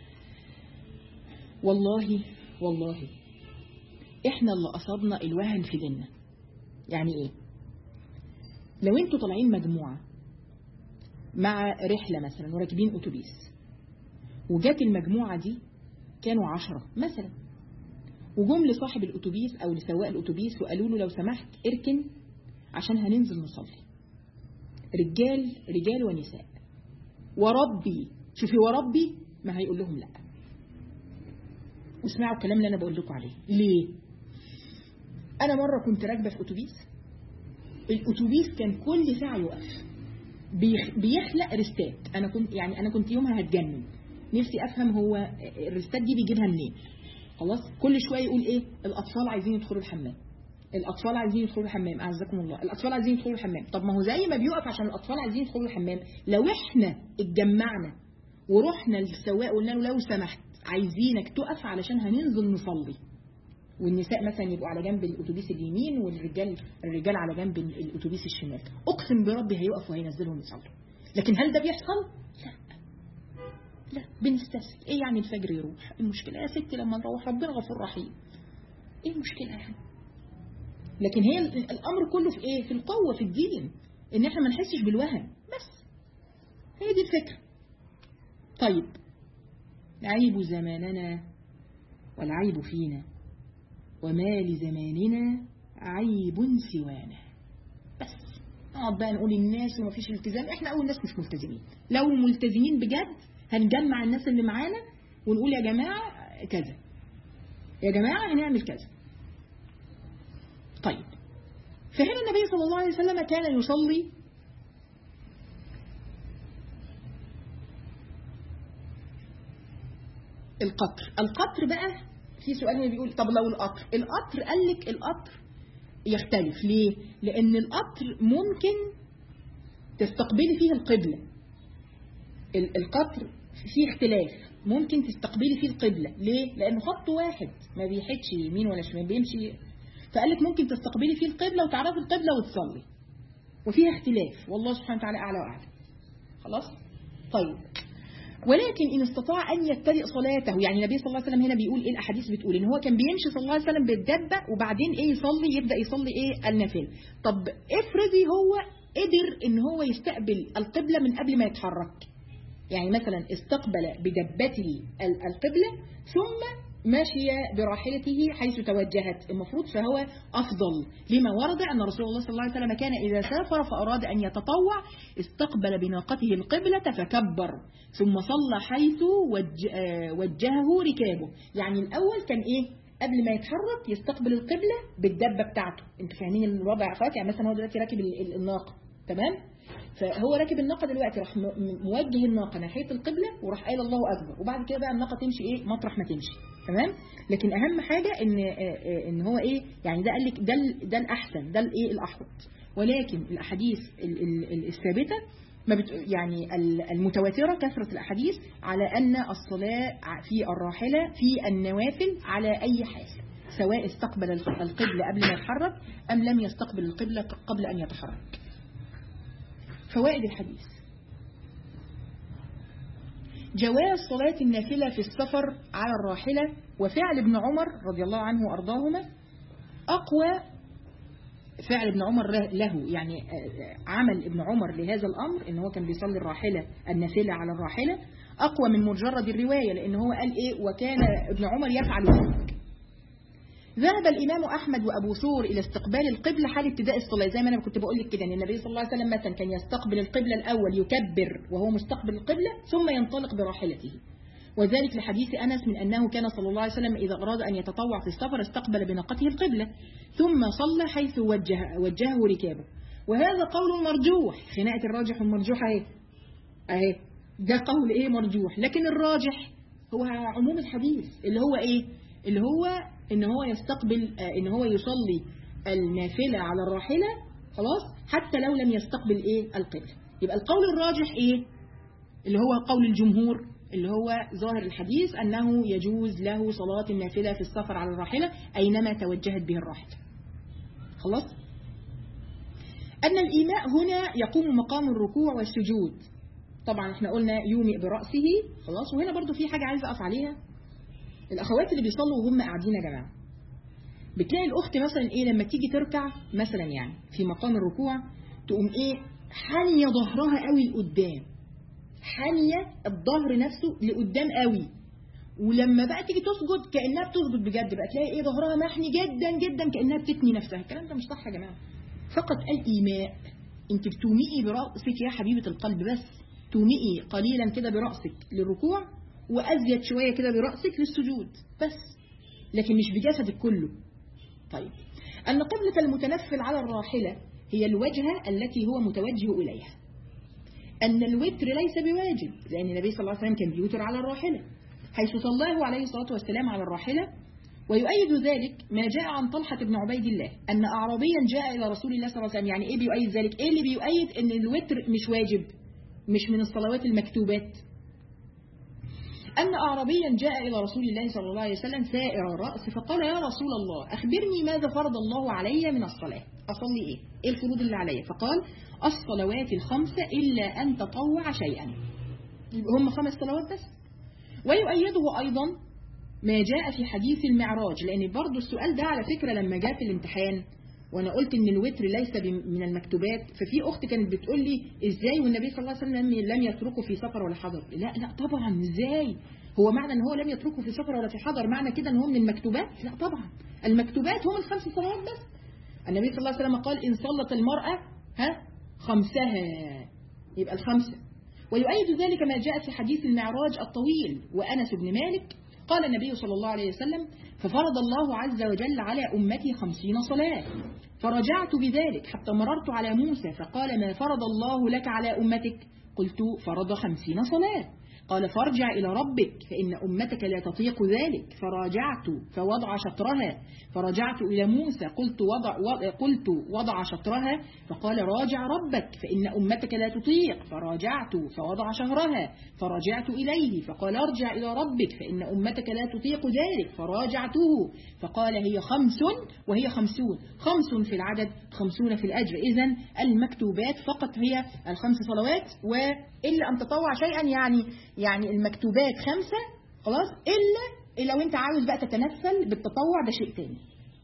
والله والله إحنا اللي قصدنا الوهن في ديننا يعني إيه لو انتوا طالعين مجموعة مع رحلة مثلا وراكبين أتوبيس وجات المجموعة دي كانوا عشرة مثلا وجم لصاحب الأتوبيس أو لسواق الأتوبيس وقالوا له لو سمحت اركن عشان هننزل نصلي رجال رجال ونساء وربي شوفي وربي ما هيقول لهم لا واسمعوا الكلام اللي أنا بقول لكم عليه ليه أنا مرة كنت راكبة في أتوبيس الأتوبيس كان كل ساعة يقف بيخلق ريستات أنا كنت يعني أنا كنت يومها هتجنن نفسي افهم هو الريستات دي بيجيبها منين خلاص كل شويه يقول ايه الاطفال عايزين يدخلوا الحمام الاطفال عايزين يدخلوا الحمام اعزكم الله الاطفال عايزين يدخلوا الحمام طب ما هو زي ما بيقف عشان الاطفال عايزين يدخلوا الحمام لو احنا اتجمعنا ورحنا للسواق وقلنا له لو سمحت عايزينك تقف علشان هننزل نصلي والنساء مثلا يبقوا على جنب الاتوبيس اليمين والرجال الرجال على جنب الاتوبيس الشمال اقسم بربي هيقف وهينزلهم يصلوا لكن هل ده بيحصل لا لا بنستسهل ايه يعني الفجر يروح المشكله يا ستي لما نروح ربنا غفور رحيم ايه المشكله يعني لكن هي الامر كله في ايه في القوه في الدين ان احنا ما نحسش بالوهن بس هي دي الفكره طيب عيب زماننا والعيب فينا وما لزماننا عيب سوانا بس نقعد بقى نقول الناس وما فيش التزام احنا اول ناس مش ملتزمين لو ملتزمين بجد هنجمع الناس اللي معانا ونقول يا جماعة كذا يا جماعة هنعمل كذا طيب فهنا النبي صلى الله عليه وسلم كان يصلي القطر القطر بقى في سؤال هنا بيقول طب لو القطر القطر قال لك القطر يختلف ليه لان القطر ممكن تستقبلي فيه القبلة القطر فيه اختلاف ممكن تستقبلي فيه القبلة ليه لانه خط واحد ما بيحدش يمين ولا شمال بيمشي فقال لك ممكن تستقبلي فيه القبلة وتعرفي القبلة وتصلي وفيها اختلاف والله سبحانه وتعالى اعلى واعلم خلاص طيب ولكن إن استطاع أن يبتدئ صلاته يعني النبي صلى الله عليه وسلم هنا بيقول إيه الأحاديث بتقول إن هو كان بيمشي صلى الله عليه وسلم بالدبة وبعدين إيه يصلي يبدأ يصلي إيه النافلة طب افرضي هو قدر إن هو يستقبل القبلة من قبل ما يتحرك يعني مثلا استقبل بدبته القبلة ثم ماشي براحلته حيث توجهت المفروض فهو أفضل لما ورد أن رسول الله صلى الله عليه وسلم كان إذا سافر فأراد أن يتطوع استقبل بناقته القبلة فكبر ثم صلى حيث وجهه ركابه يعني الأول كان إيه قبل ما يتحرك يستقبل القبلة بالدبة بتاعته انتوا فاهمين الوضع يا يعني مثلا هو دلوقتي راكب الناقة تمام فهو راكب الناقة دلوقتي راح موجه الناقة ناحية القبلة وراح قايل الله أكبر وبعد كده بقى الناقة تمشي إيه مطرح ما تمشي تمام لكن أهم حاجة إن إن هو إيه يعني ده قال لك ده ده الأحسن ده الإيه الأحوط ولكن الأحاديث الثابتة ما بت يعني المتواترة كثرة الأحاديث على أن الصلاة في الراحلة في النوافل على أي حال سواء استقبل القبلة قبل ما يتحرك أم لم يستقبل القبلة قبل أن يتحرك فوائد الحديث جواز صلاة النافلة في السفر على الراحلة وفعل ابن عمر رضي الله عنه وأرضاهما أقوى فعل ابن عمر له يعني عمل ابن عمر لهذا الأمر إن هو كان بيصلي الراحلة النافلة على الراحلة أقوى من مجرد الرواية لأن هو قال إيه وكان ابن عمر يفعل ذلك ذهب الإمام أحمد وأبو ثور إلى استقبال القبلة حال ابتداء الصلاة زي ما أنا كنت بقول لك كده أن النبي صلى الله عليه وسلم مثلا كان يستقبل القبلة الأول يكبر وهو مستقبل القبلة ثم ينطلق براحلته وذلك لحديث أنس من أنه كان صلى الله عليه وسلم إذا أراد أن يتطوع في السفر استقبل بناقته القبلة ثم صلى حيث وجه وجهه ركابه وهذا قول مرجوح خناقة الراجح والمرجوح اهي اهي ده قول ايه مرجوح لكن الراجح هو عموم الحديث اللي هو ايه اللي هو ان هو يستقبل ان هو يصلي النافلة على الراحلة خلاص حتى لو لم يستقبل ايه القبلة يبقى القول الراجح ايه اللي هو قول الجمهور اللي هو ظاهر الحديث أنه يجوز له صلاة النافلة في السفر على الراحلة أينما توجهت به الراحلة خلاص أن الإيماء هنا يقوم مقام الركوع والسجود طبعا احنا قلنا يومئ برأسه خلاص وهنا برضو في حاجة عايزة أقف عليها الأخوات اللي بيصلوا وهم قاعدين يا جماعة بتلاقي الأخت مثلا إيه لما تيجي تركع مثلا يعني في مقام الركوع تقوم إيه حانية ظهرها قوي لقدام حانية الظهر نفسه لقدام قوي ولما بقى تيجي تسجد كأنها بتسجد بجد بقى تلاقي إيه ظهرها محني جدا جدا كأنها بتتني نفسها الكلام ده مش صح يا جماعة فقط الإيماء أنت بتومئي برأسك يا حبيبة القلب بس تومئي قليلا كده برأسك للركوع وأزيد شوية كده برأسك للسجود بس لكن مش بجسدك كله طيب أن قبلة المتنفل على الراحلة هي الوجهة التي هو متوجه إليها أن الوتر ليس بواجب لأن النبي صلى الله عليه وسلم كان بيوتر على الراحلة حيث صلاه عليه الصلاة والسلام على الراحلة ويؤيد ذلك ما جاء عن طلحة بن عبيد الله أن أعرابيا جاء إلى رسول الله صلى الله عليه وسلم يعني إيه بيؤيد ذلك إيه اللي بيؤيد أن الوتر مش واجب مش من الصلوات المكتوبات أن أعرابيا جاء إلى رسول الله صلى الله عليه وسلم سائر الرأس فقال يا رسول الله أخبرني ماذا فرض الله علي من الصلاة أصلي إيه إيه الفروض اللي علي فقال الصلوات الخمسة إلا أن تطوع شيئا هم خمس صلوات بس ويؤيده أيضا ما جاء في حديث المعراج لأن برضو السؤال ده على فكرة لما جاء في الامتحان وانا قلت ان الوتر ليس من المكتوبات ففي اخت كانت بتقول لي ازاي والنبي صلى الله عليه وسلم لم يتركه في سفر ولا حضر لا لا طبعا ازاي هو معنى ان هو لم يتركه في سفر ولا في حضر معنى كده ان هو من المكتوبات لا طبعا المكتوبات هم الخمس صلوات بس النبي صلى الله عليه وسلم قال ان صلت المرأة ها خمسها يبقى الخمسة ويؤيد ذلك ما جاء في حديث المعراج الطويل وأنس بن مالك قال النبي صلى الله عليه وسلم ففرض الله عز وجل على أمتي خمسين صلاة فرجعت بذلك حتى مررت على موسى فقال ما فرض الله لك على أمتك قلت فرض خمسين صلاة قال فارجع إلى ربك فإن أمتك لا تطيق ذلك فراجعت فوضع شطرها فرجعت إلى موسى قلت وضع, قلت وضع شطرها فقال راجع ربك فإن أمتك لا تطيق فراجعت فوضع شهرها فرجعت إليه فقال ارجع إلى ربك فإن أمتك لا تطيق ذلك فراجعته فقال هي خمس وهي خمسون خمس في العدد خمسون في الأجر إذا المكتوبات فقط هي الخمس صلوات وإلا أن تطوع شيئا يعني يعني المكتوبات خمسة خلاص إلا لو أنت عاوز بقى تتنفل بالتطوع ده شيء تاني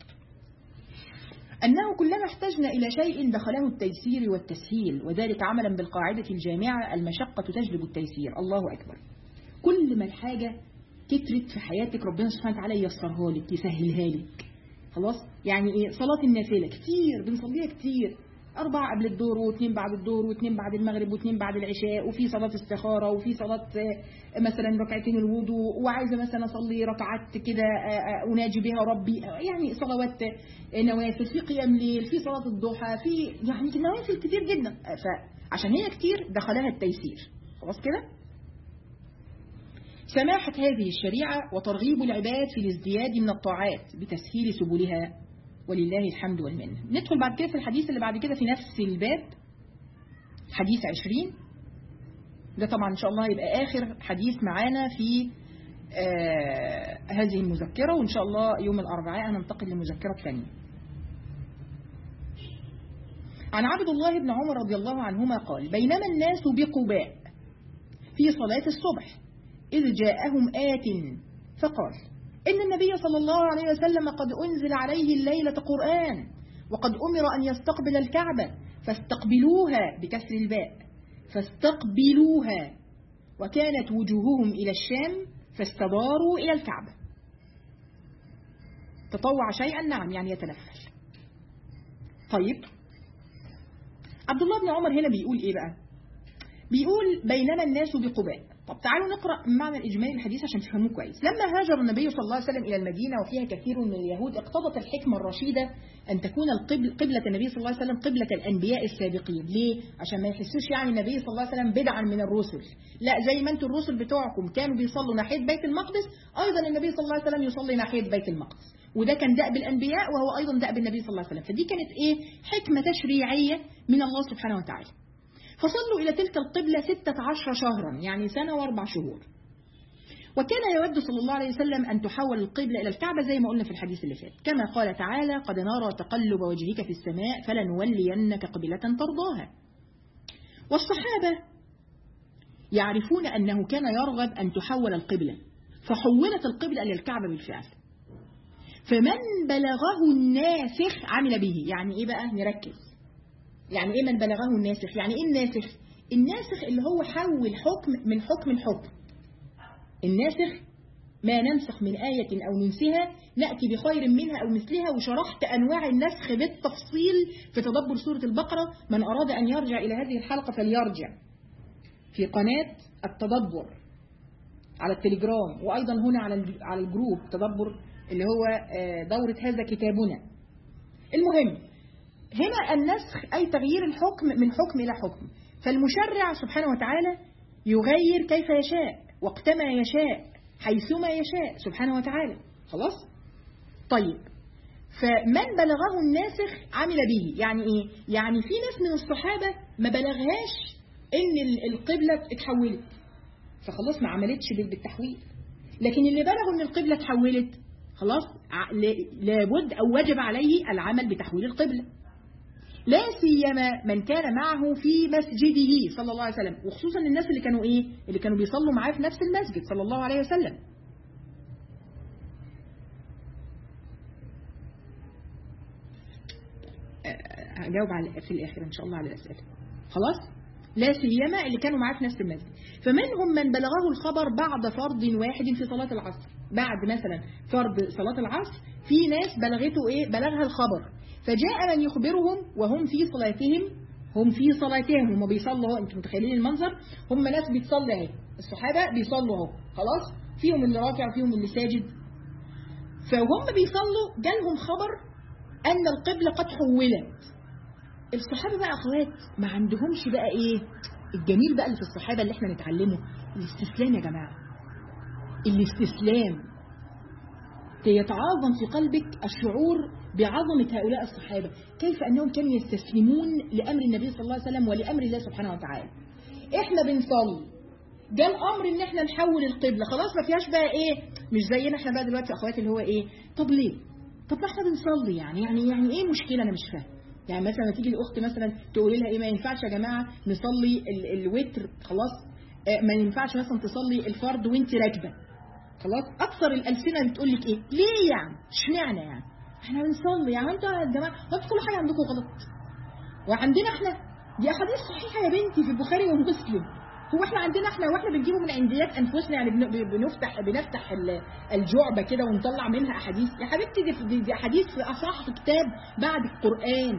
أنه كلما احتجنا إلى شيء دخله التيسير والتسهيل وذلك عملا بالقاعدة الجامعة المشقة تجلب التيسير الله أكبر كل ما الحاجة كترت في حياتك ربنا سبحانه وتعالى ييسرها لك يسهلها لك خلاص يعني ايه صلاة النافلة كتير بنصليها كتير أربعة قبل الدور واثنين بعد الدور واثنين بعد المغرب واثنين بعد العشاء وفي صلاة استخارة وفي صلاة مثلا ركعتين الوضوء وعايزة مثلا أصلي ركعات كده أناجي بها ربي يعني صلوات نوافل في قيام ليل في صلاة الضحى في يعني نوافل كتير جدا فعشان هي كتير دخلها التيسير خلاص كده سماحة هذه الشريعة وترغيب العباد في الازدياد من الطاعات بتسهيل سبلها ولله الحمد والمنة ندخل بعد كده في الحديث اللي بعد كده في نفس الباب حديث عشرين ده طبعا إن شاء الله يبقى آخر حديث معانا في آه هذه المذكرة وإن شاء الله يوم الأربعاء هننتقل للمذكرة الثانية عن عبد الله بن عمر رضي الله عنهما قال بينما الناس بقباء في صلاة الصبح إذ جاءهم آت فقال إن النبي صلى الله عليه وسلم قد أنزل عليه الليلة قرآن وقد أمر أن يستقبل الكعبة فاستقبلوها بكسر الباء فاستقبلوها وكانت وجوههم إلى الشام فاستداروا إلى الكعبة تطوع شيئا نعم يعني يتنفل طيب عبد الله بن عمر هنا بيقول إيه بقى بيقول بينما الناس بقباء طب تعالوا نقرأ معنى الإجمالي الحديث عشان تفهموه كويس لما هاجر النبي صلى الله عليه وسلم إلى المدينة وفيها كثير من اليهود اقتضت الحكمة الرشيدة أن تكون القبل قبلة النبي صلى الله عليه وسلم قبلة الأنبياء السابقين ليه؟ عشان ما يحسوش يعني النبي صلى الله عليه وسلم بدعا من الرسل لا زي ما انتم الرسل بتوعكم كانوا بيصلوا ناحية بيت المقدس أيضا النبي صلى الله عليه وسلم يصلي ناحية بيت المقدس وده كان دأب الأنبياء وهو أيضا دأب النبي صلى الله عليه وسلم فدي كانت إيه؟ حكمة تشريعية من الله سبحانه وتعالى فصلوا إلى تلك القبلة ستة عشر شهرا يعني سنة واربع شهور وكان يود صلى الله عليه وسلم أن تحول القبلة إلى الكعبة زي ما قلنا في الحديث اللي فات كما قال تعالى قد نرى تقلب وجهك في السماء فلنولينك قبلة ترضاها والصحابة يعرفون أنه كان يرغب أن تحول القبلة فحولت القبلة إلى الكعبة بالفعل فمن بلغه الناسخ عمل به يعني إيه بقى نركز يعني إيه من بلغه الناسخ يعني إيه الناسخ الناسخ اللي هو حول حكم من حكم الحكم الناسخ ما ننسخ من آية أو ننسها نأتي بخير منها أو مثلها وشرحت أنواع النسخ بالتفصيل في تدبر سورة البقرة من أراد أن يرجع إلى هذه الحلقة فليرجع في قناة التدبر على التليجرام وأيضا هنا على على الجروب تدبر اللي هو دورة هذا كتابنا المهم هنا النسخ أي تغيير الحكم من حكم إلى حكم فالمشرع سبحانه وتعالى يغير كيف يشاء وقتما يشاء حيثما يشاء سبحانه وتعالى خلاص طيب فمن بلغه الناسخ عمل به يعني ايه يعني في ناس من الصحابة ما بلغهاش ان ال- القبلة اتحولت فخلاص ما عملتش بال- بالتحويل لكن اللي بلغوا ان القبلة اتحولت خلاص ع- ل- لابد او وجب عليه العمل بتحويل القبلة لا سيما من كان معه في مسجده صلى الله عليه وسلم وخصوصا الناس اللي كانوا ايه اللي كانوا بيصلوا معاه في نفس المسجد صلى الله عليه وسلم هجاوب على في الاخر ان شاء الله على الاسئله خلاص لا سيما اللي كانوا معاه في نفس المسجد فمنهم من بلغه الخبر بعد فرض واحد في صلاه العصر بعد مثلا فرض صلاه العصر في ناس بلغته ايه بلغها الخبر فجاء من يخبرهم وهم في صلاتهم هم في صلاتهم هم بيصلوا اهو انتم متخيلين المنظر هم ناس بتصلي اهي الصحابه بيصلوا اهو خلاص فيهم اللي راكع وفيهم اللي ساجد فهم بيصلوا جالهم خبر ان القبله قد حولت الصحابه بقى اخوات ما عندهمش بقى ايه الجميل بقى اللي في الصحابه اللي احنا نتعلمه الاستسلام يا جماعه الاستسلام يتعاظم في قلبك الشعور بعظمة هؤلاء الصحابة كيف أنهم كانوا يستسلمون لأمر النبي صلى الله عليه وسلم ولأمر الله سبحانه وتعالى احنا بنصلي جاء الامر ان احنا نحول القبله خلاص ما فيهاش بقى ايه مش زينا احنا بقى دلوقتي اخواتي اللي هو ايه طب ليه طب ما احنا بنصلي يعني يعني يعني ايه مشكله انا مش فاهم يعني مثلا لما تيجي الاخت مثلا تقولي لها ايه ما ينفعش يا جماعه نصلي ال الوتر خلاص آه ما ينفعش مثلا تصلي الفرض وانت راكبه خلاص اكثر الالسنه بتقول لك ايه ليه يعني اشمعنى يعني احنا بنصلي يعني انتوا يا جماعه ما كل حاجه عندكم غلط وعندنا احنا دي احاديث صحيحه يا بنتي في البخاري ومسلم هو احنا عندنا احنا واحنا بنجيبه من عنديات انفسنا يعني بن- بنفتح بنفتح ال- الجعبه كده ونطلع منها احاديث يا حبيبتي دي, دي, دي احاديث في اصح كتاب بعد القران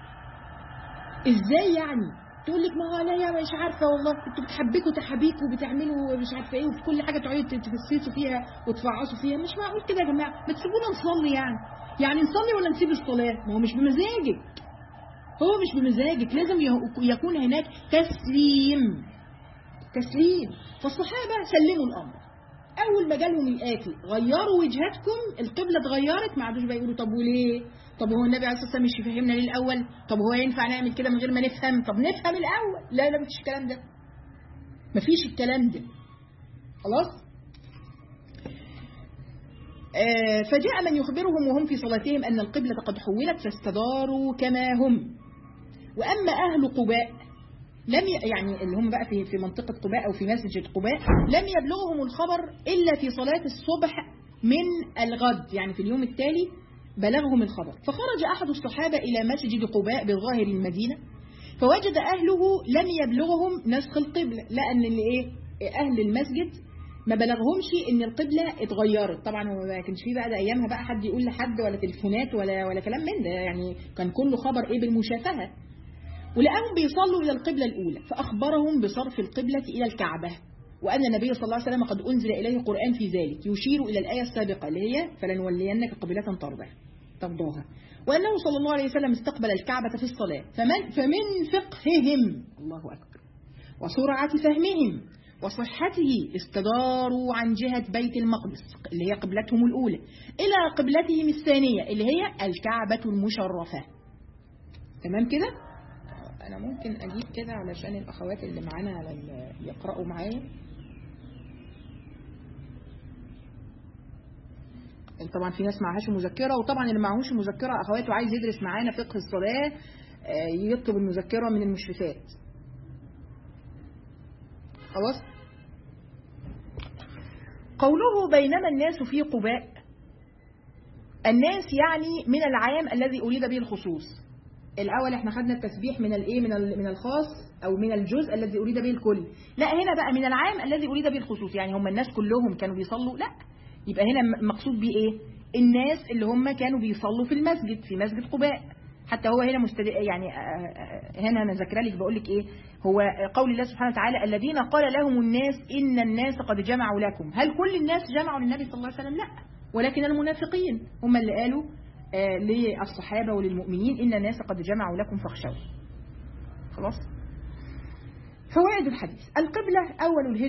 ازاي يعني تقول لك ما هو انا يا مش عارفه والله انتوا بتحبكوا تحابيكوا وبتعملوا مش عارفه ايه وفي كل حاجه تقعدوا تفسسوا فيها وتفعصوا فيها مش معقول كده يا جماعه ما تسيبونا نصلي يعني يعني نصلي ولا نسيب الصلاه ما هو مش بمزاجك هو مش بمزاجك لازم يه- يكون هناك تسليم تسليم فالصحابة سلموا الأمر أول ما جالهم الآتي غيروا وجهتكم القبلة اتغيرت ما عادوش بقى يقولوا طب وليه طب هو النبي عليه الصلاة والسلام مش يفهمنا ليه الأول طب هو ينفع نعمل كده من غير ما نفهم طب نفهم الأول لا لا مفيش الكلام ده مفيش الكلام ده خلاص آه، فجاء من يخبرهم وهم في صلاتهم أن القبلة قد حولت فاستداروا كما هم وأما أهل قباء لم ي... يعني اللي هم بقى في في منطقة قباء أو في مسجد قباء لم يبلغهم الخبر إلا في صلاة الصبح من الغد يعني في اليوم التالي بلغهم الخبر فخرج أحد الصحابة إلى مسجد قباء بظاهر المدينة فوجد أهله لم يبلغهم نسخ القبلة لأن اللي إيه أهل المسجد ما بلغهمش ان القبلة اتغيرت طبعا هو ما كانش فيه بقى ده ايامها بقى حد يقول لحد ولا تليفونات ولا ولا كلام من ده يعني كان كله خبر ايه بالمشافهة ولقاهم بيصلوا إلى القبلة الأولى فأخبرهم بصرف القبلة إلى الكعبة وأن النبي صلى الله عليه وسلم قد أنزل إليه قرآن في ذلك يشير إلى الآية السابقة اللي هي فلنولينك قبلة ترضاها ترضاها وأنه صلى الله عليه وسلم استقبل الكعبة في الصلاة فمن, فمن فقههم الله أكبر وسرعة فهمهم وصحته استداروا عن جهة بيت المقدس اللي هي قبلتهم الأولى إلى قبلتهم الثانية اللي هي الكعبة المشرفة تمام كده؟ انا ممكن اجيب كده علشان الاخوات اللي معانا على ال- يقراوا معايا طبعا في ناس معهاش مذكره وطبعا اللي معهوش مذكره اخوات وعايز يدرس معانا فقه الصلاه آه، يطلب المذكره من المشرفات خلاص قوله بينما الناس في قباء الناس يعني من العام الذي اريد به الخصوص الاول احنا خدنا التسبيح من الايه من ال- من الخاص او من الجزء الذي اريد به الكل لا هنا بقى من العام الذي اريد به الخصوص يعني هم الناس كلهم كانوا بيصلوا لا يبقى هنا م- مقصود بيه ايه الناس اللي هم كانوا بيصلوا في المسجد في مسجد قباء حتى هو هنا مستد... يعني آه، آه، هنا انا ذاكره لك بقول لك ايه هو قول الله سبحانه وتعالى الذين قال لهم الناس ان الناس قد جمعوا لكم هل كل الناس جمعوا للنبي صلى الله عليه وسلم لا ولكن المنافقين هم اللي قالوا آه، للصحابة وللمؤمنين إن الناس قد جمعوا لكم فاخشوا خلاص فوائد الحديث القبلة أول الهجرة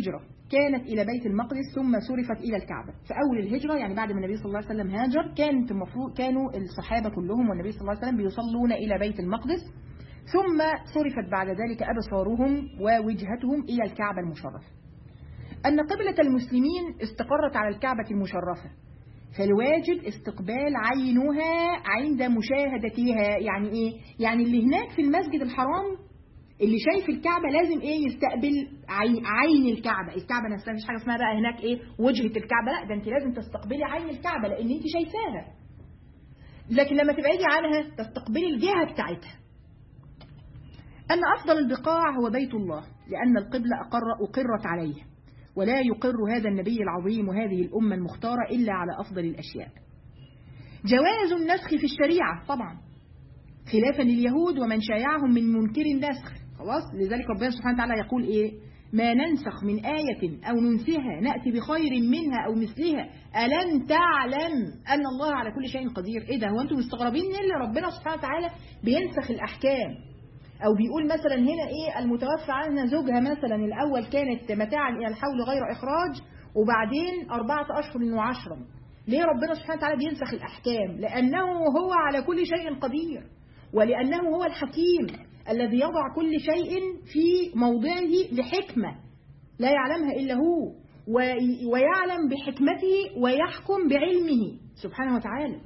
كانت إلى بيت المقدس ثم صرفت إلى الكعبة في أول الهجرة يعني بعد ما النبي صلى الله عليه وسلم هاجر كانت المفروض كانوا الصحابة كلهم والنبي صلى الله عليه وسلم بيصلون إلى بيت المقدس ثم صرفت بعد ذلك أبصارهم ووجهتهم إلى الكعبة المشرفة أن قبلة المسلمين استقرت على الكعبة المشرفة فالواجب استقبال عينها عند مشاهدتها يعني إيه؟ يعني اللي هناك في المسجد الحرام اللي شايف الكعبة لازم ايه يستقبل عين, عين الكعبة الكعبة نفسها مفيش حاجة اسمها بقى هناك ايه وجهة الكعبة لا ده انت لازم تستقبلي عين الكعبة لان انت شايفاها لكن لما تبعدي عنها تستقبلي الجهة بتاعتها أن أفضل البقاع هو بيت الله لأن القبلة أقر أقرت عليه ولا يقر هذا النبي العظيم وهذه الأمة المختارة إلا على أفضل الأشياء جواز النسخ في الشريعة طبعا خلافا لليهود ومن شايعهم من منكر النسخ خلاص لذلك ربنا سبحانه وتعالى يقول إيه ما ننسخ من آية أو ننسها نأتي بخير منها أو مثلها ألم تعلم أن الله على كل شيء قدير إيه ده هو أنتم مستغربين إن ربنا سبحانه وتعالى بينسخ الأحكام أو بيقول مثلا هنا إيه المتوفى عنها زوجها مثلا الأول كانت متاعا إلى الحول غير إخراج وبعدين أربعة أشهر وعشرا ليه ربنا سبحانه وتعالى بينسخ الأحكام لأنه هو على كل شيء قدير ولأنه هو الحكيم الذي يضع كل شيء في موضعه لحكمة لا يعلمها إلا هو ويعلم بحكمته ويحكم بعلمه سبحانه وتعالى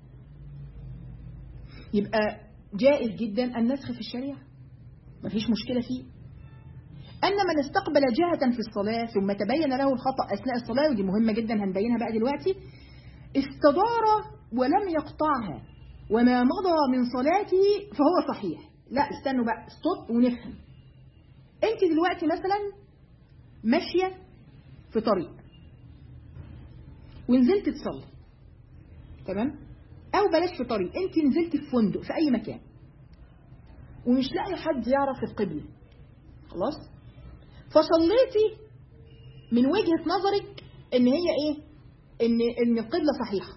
يبقى جائز جدا النسخ في الشريعة مفيش مشكلة فيه أن من استقبل جهة في الصلاة ثم تبين له الخطأ أثناء الصلاة ودي مهمة جدا هنبينها بقى دلوقتي استدار ولم يقطعها وما مضى من صلاته فهو صحيح لا استنوا بقى ستوب ونفهم انت دلوقتي مثلا ماشية في طريق ونزلت تصلي تمام او بلاش في طريق انت نزلت في فندق في اي مكان ومش لاقي حد يعرف القبلة خلاص فصليتي من وجهة نظرك ان هي ايه ان ان القبلة صحيحة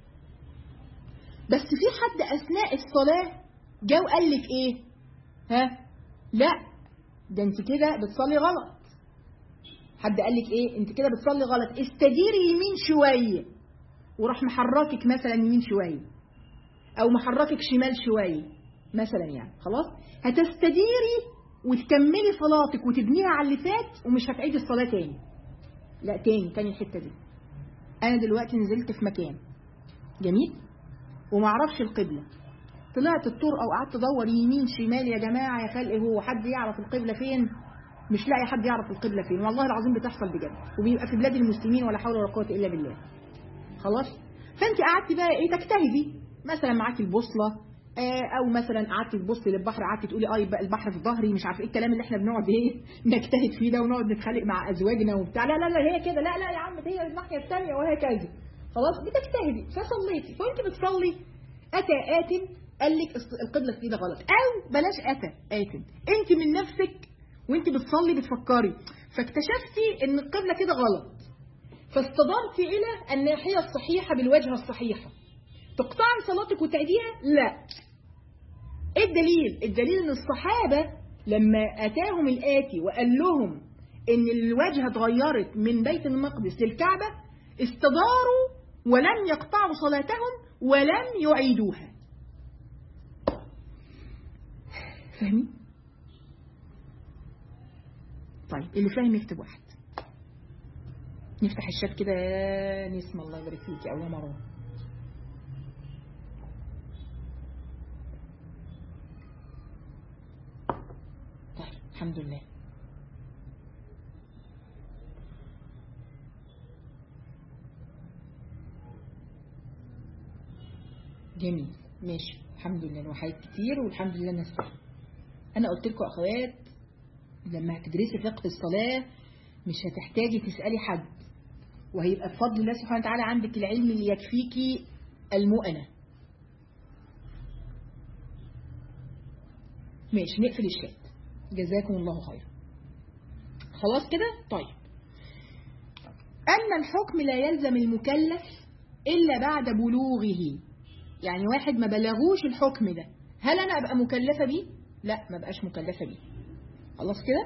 بس في حد اثناء الصلاة جاء وقال لك ايه ها لا ده انت كده بتصلي غلط حد قال لك ايه انت كده بتصلي غلط استديري يمين شويه وراح محركك مثلا يمين شويه او محركك شمال شويه مثلا يعني خلاص هتستديري وتكملي صلاتك وتبنيها على اللي فات ومش هتعيدي الصلاه تاني لا تاني تاني الحته دي انا دلوقتي نزلت في مكان جميل ومعرفش القبله طلعت الطرقه وقعدت ادور يمين شمال يا جماعه يا خلق هو حد يعرف القبله فين مش لاقي حد يعرف القبله فين والله العظيم بتحصل بجد وبيبقى في بلاد المسلمين ولا حول ولا قوه الا بالله خلاص فانت قعدتي بقى ايه تجتهدي مثلا معاكي البوصله او مثلا قعدتي تبصي للبحر قعدتي تقولي اه يبقى البحر في ظهري مش عارفه ايه الكلام اللي احنا بنقعد ايه نجتهد فيه ده ونقعد نتخانق مع ازواجنا وبتاع لا لا لا هي كده لا لا يا عم هي الناحيه الثانيه وهكذا خلاص بتجتهدي فصليتي فانت بتصلي اتى ات قال لك القبله كده غلط او بلاش اتى ات انت من نفسك وانت بتصلي بتفكري فاكتشفتي ان القبله كده غلط فاستدرتي الى الناحيه الصحيحه بالوجهه الصحيحه تقطعي صلاتك وتعيديها لا ايه الدليل الدليل ان الصحابه لما اتاهم الاتي وقال لهم ان الوجهه اتغيرت من بيت المقدس للكعبه استداروا ولم يقطعوا صلاتهم ولم يعيدوها فاهمين طيب اللي فاهم يكتب واحد نفتح الشات كده يا نسمة الله يبارك فيكي أو يا مروه طيب الحمد لله جميل ماشي الحمد لله الوحيد كتير والحمد لله الناس انا قلت لكم اخوات لما هتدرسي فقه الصلاة مش هتحتاجي تسألي حد وهيبقى بفضل الله سبحانه وتعالى عندك العلم اللي يكفيكي المؤنة ماشي نقفل الشات جزاكم الله خيرا خلاص كده طيب أن الحكم لا يلزم المكلف إلا بعد بلوغه يعني واحد ما بلغوش الحكم ده هل أنا أبقى مكلفة بيه؟ لا ما بقاش مكلفة بيه خلاص كده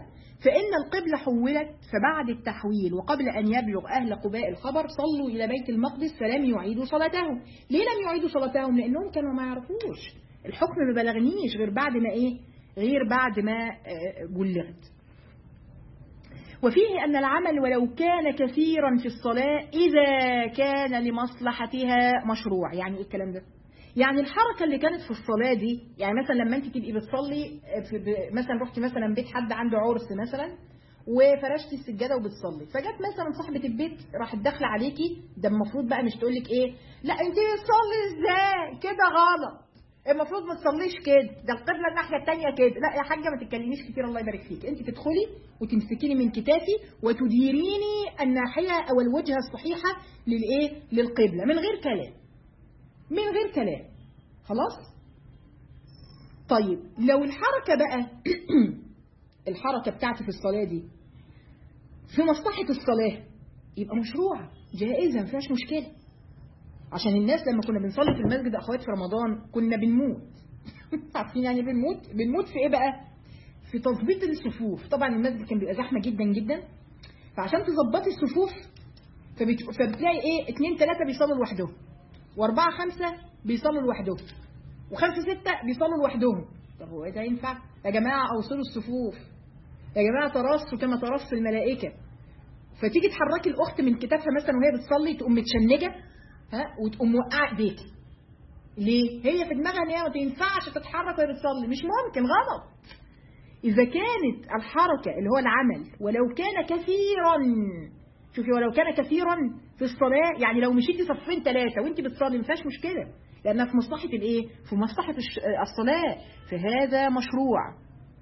فإن القبلة حولت فبعد التحويل وقبل أن يبلغ أهل قباء الخبر صلوا إلى بيت المقدس فلم يعيدوا صلاتهم ليه لم يعيدوا صلاتهم لأنهم كانوا ما يعرفوش الحكم ما بلغنيش غير بعد ما إيه غير بعد ما بلغت وفيه أن العمل ولو كان كثيرا في الصلاة إذا كان لمصلحتها مشروع يعني إيه الكلام ده يعني الحركة اللي كانت في الصلاة دي يعني مثلا لما انت تبقي بتصلي في مثلا رحتي مثلا بيت حد عنده عرس مثلا وفرشتي السجاده وبتصلي فجت مثلا صاحبه البيت راحت داخله عليكي ده المفروض بقى مش تقول لك ايه لا انت بتصلي ازاي كده غلط المفروض ما تصليش كده ده القبله الناحيه الثانيه كده لا يا حاجه ما تتكلميش كتير الله يبارك فيك انت تدخلي وتمسكيني من كتافي وتديريني الناحيه او الوجهه الصحيحه للايه للقبله من غير كلام من غير كلام خلاص طيب لو الحركه بقى الحركه بتاعتي في الصلاه دي في مصلحه الصلاه يبقى مشروعه جائزه ما فيهاش مشكله عشان الناس لما كنا بنصلي في المسجد اخوات في رمضان كنا بنموت عارفين يعني بنموت بنموت في ايه بقى في تظبيط الصفوف طبعا المسجد كان بيبقى زحمه جدا جدا فعشان تظبطي الصفوف فبت... فبتلاقي ايه اتنين تلاته بيصلوا لوحدهم واربعه خمسه بيصلوا لوحدهم وخمسه سته بيصلوا لوحدهم طب هو ايه ده ينفع يا جماعه اوصلوا الصفوف يا جماعه ترصوا كما ترص الملائكه فتيجي تحركي الاخت من كتافها مثلا وهي بتصلي تقوم متشنجه ها وتقوم موقعه ايديكي ليه هي في دماغها ان هي ما تنفعش تتحرك وهي بتصلي مش ممكن غلط اذا كانت الحركه اللي هو العمل ولو كان كثيرا شوفي ولو كان كثيرا في الصلاه يعني لو مشيتي صفين ثلاثه وانت بتصلي ما فيهاش مشكله لانها في مصلحه الايه في مصلحه الصلاه فهذا مشروع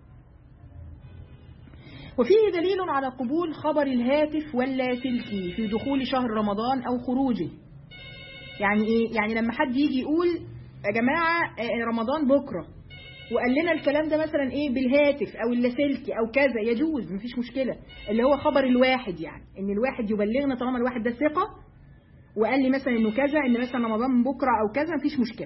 وفيه دليل على قبول خبر الهاتف واللاسلكي في دخول شهر رمضان او خروجه يعني ايه يعني لما حد يجي يقول يا جماعه رمضان بكره وقال لنا الكلام ده مثلا ايه بالهاتف او اللاسلكي او كذا يجوز مفيش مشكله اللي هو خبر الواحد يعني ان الواحد يبلغنا طالما الواحد ده ثقه وقال لي مثلا انه كذا ان مثلا رمضان من بكره او كذا مفيش مشكله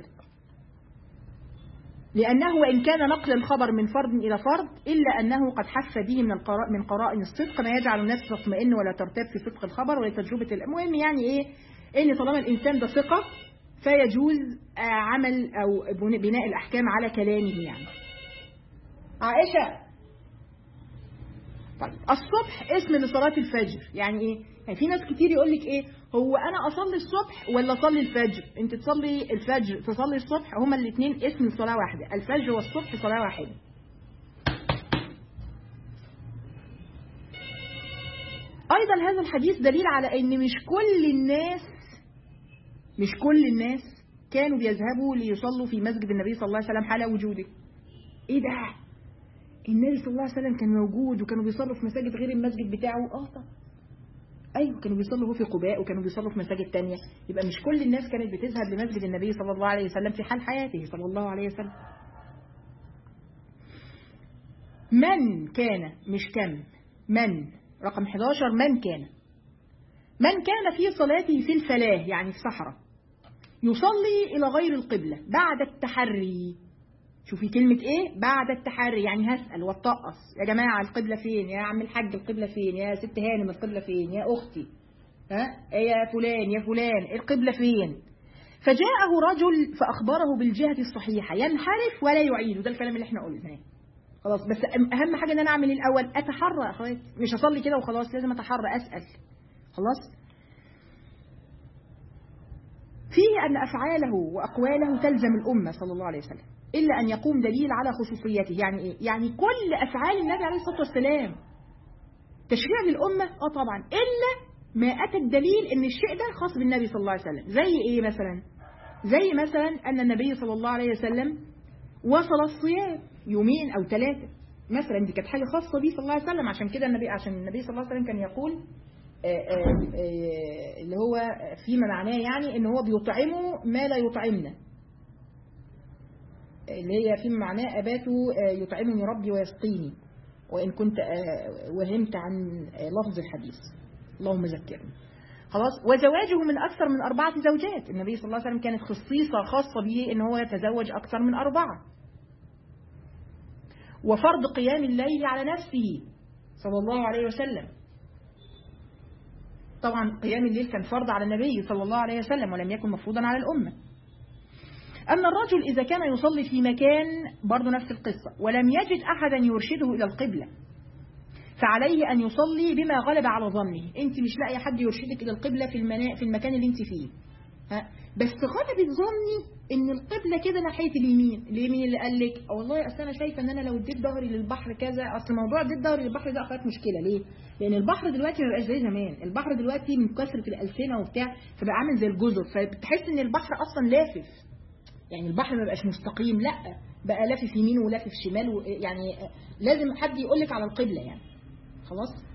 لأنه وإن كان نقل الخبر من فرد إلى فرد إلا أنه قد حف به من القراء من قرائن الصدق ما يجعل الناس تطمئن ولا ترتاب في صدق الخبر ولا تجربة المهم يعني إيه ان طالما الانسان ده ثقه فيجوز عمل او بناء الاحكام على كلامه يعني عائشه طيب الصبح اسم لصلاه الفجر يعني ايه يعني في ناس كتير يقول لك ايه هو انا اصلي الصبح ولا اصلي الفجر انت تصلي الفجر تصلي الصبح هما الاثنين اسم لصلاه واحده الفجر والصبح صلاه واحده ايضا هذا الحديث دليل على ان مش كل الناس مش كل الناس كانوا بيذهبوا ليصلوا في مسجد النبي صلى الله عليه وسلم حال وجوده ايه ده النبي صلى الله عليه وسلم كان موجود وكانوا بيصلوا في مساجد غير المسجد بتاعه اه طبعا ايوه كانوا بيصلوا هو في قباء وكانوا بيصلوا في مساجد تانية يبقى مش كل الناس كانت بتذهب لمسجد النبي صلى الله عليه وسلم في حال حياته صلى الله عليه وسلم من كان مش كم من رقم 11 من كان من كان في صلاته في الفلاة يعني في صحراء يصلي إلى غير القبلة بعد التحري شوفي كلمة إيه بعد التحري يعني هسأل واتطقص يا جماعة القبلة فين يا عم الحاج القبلة فين يا ست هانم القبلة فين يا أختي ها يا فلان يا فلان القبلة فين فجاءه رجل فأخبره بالجهة الصحيحة ينحرف ولا يعيد ده الكلام اللي احنا قلناه خلاص بس أهم حاجة إن أنا أعمل الأول أتحرى أخواتي مش أصلي كده وخلاص لازم أتحرى أسأل خلاص فيه أن أفعاله وأقواله تلزم الأمة صلى الله عليه وسلم إلا أن يقوم دليل على خصوصيته يعني إيه؟ يعني كل أفعال النبي عليه الصلاة والسلام تشريع للأمة آه طبعا إلا ما أتى الدليل أن الشيء ده خاص بالنبي صلى الله عليه وسلم زي إيه مثلا زي مثلا أن النبي صلى الله عليه وسلم وصل الصيام يومين أو ثلاثة مثلا دي كانت حاجة خاصة بيه صلى الله عليه وسلم عشان كده النبي عشان النبي صلى الله عليه وسلم كان يقول اللي هو فيما معناه يعني ان هو بيطعمه ما لا يطعمنا اللي هي فيما معناه أبات يطعمني ربي ويسقيني وإن كنت وهمت عن لفظ الحديث اللهم ذكرني خلاص وزواجه من أكثر من أربعة زوجات النبي صلى الله عليه وسلم كانت خصيصة خاصة به إن هو يتزوج أكثر من أربعة وفرض قيام الليل على نفسه صلى الله عليه وسلم طبعا قيام الليل كان فرض على النبي صلى الله عليه وسلم ولم يكن مفروضا على الأمة أن الرجل إذا كان يصلي في مكان برضه نفس القصة ولم يجد أحدا يرشده إلى القبلة فعليه أن يصلي بما غلب على ظنه أنت مش لاقي حد يرشدك إلى القبلة في, المنا... في المكان اللي أنت فيه ها؟ بس غلبت ظني ان القبلة كده ناحية اليمين اليمين اللي قال لك والله اصل انا شايفه ان انا لو اديت ظهري للبحر كذا اصل موضوع اديت ظهري للبحر ده اخوات مشكلة ليه لان البحر دلوقتي ما بقاش زي زمان البحر دلوقتي من كثرة الالسنة وبتاع فبقى عامل زي الجزر فبتحس ان البحر اصلا لافف يعني البحر ما بقاش مستقيم لا بقى لافف يمين ولافف شمال و... يعني لازم حد يقول لك على القبلة يعني خلاص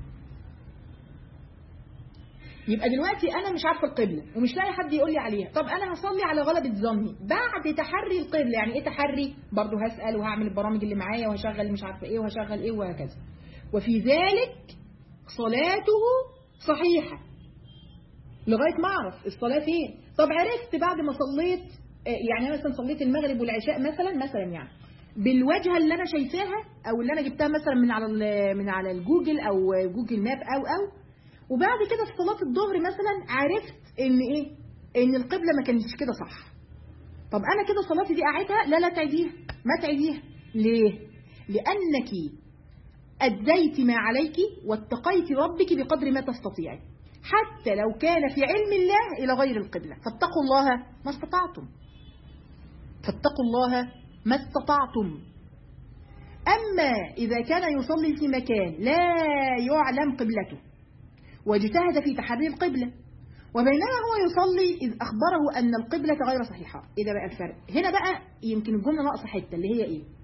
يبقى دلوقتي انا مش عارفه القبله ومش لاقي حد يقول لي عليها طب انا هصلي على غلبة ظني بعد تحري القبله يعني ايه تحري برضه هسال وهعمل البرامج اللي معايا وهشغل مش عارفه ايه وهشغل ايه وهكذا وفي ذلك صلاته صحيحه لغايه ما اعرف الصلاه فين طب عرفت بعد ما صليت يعني انا مثلا صليت المغرب والعشاء مثلا مثلا يعني بالوجهه اللي انا شايفاها او اللي انا جبتها مثلا من على من على الجوجل او جوجل ماب او او وبعد كده في صلاة الظهر مثلا عرفت ان ايه ان القبلة ما كانتش كده صح طب انا كده صلاتي دي قاعدها لا لا تعيديها ما تعيديها ليه لانك اديت ما عليك واتقيت ربك بقدر ما تستطيعي حتى لو كان في علم الله الى غير القبلة فاتقوا الله ما استطعتم فاتقوا الله ما استطعتم أما إذا كان يصلي في مكان لا يعلم قبلته واجتهد في تحري القبلة وبينما هو يصلي إذ أخبره أن القبلة غير صحيحة إيه ده بقى الفرق هنا بقى يمكن الجملة ناقصة حتة اللي هي إيه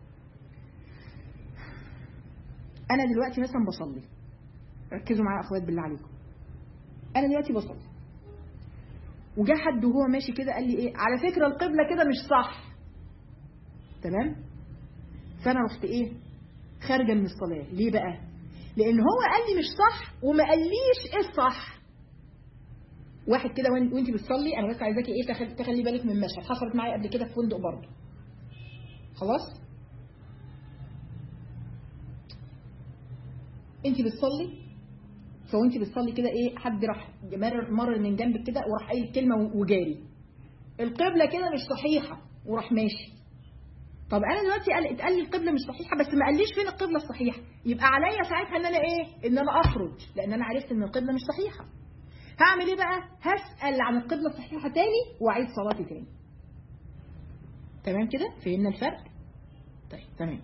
أنا دلوقتي مثلا بصلي ركزوا معايا أخوات بالله عليكم أنا دلوقتي بصلي وجاء حد وهو ماشي كده قال لي إيه على فكرة القبلة كده مش صح تمام فأنا رحت إيه خارجة من الصلاة ليه بقى لان هو قال لي مش صح وما قاليش ايه الصح واحد كده وانت بتصلي انا بس عايزاكي ايه تخلي, تخلي بالك من مشهد حصلت معايا قبل كده في فندق برضه خلاص انت بتصلي فوانت بتصلي كده ايه حد راح مر مر من جنبك كده وراح قايل كلمه وجاري القبله كده مش صحيحه وراح ماشي طب انا دلوقتي قال اتقال لي القبله مش صحيحه بس ما قاليش فين القبله الصحيحه يبقى عليا ساعتها ان انا ايه ان انا اخرج لان انا عرفت ان القبله مش صحيحه هعمل ايه بقى هسال عن القبله الصحيحه تاني واعيد صلاتي تاني تمام كده فهمنا الفرق طيب تمام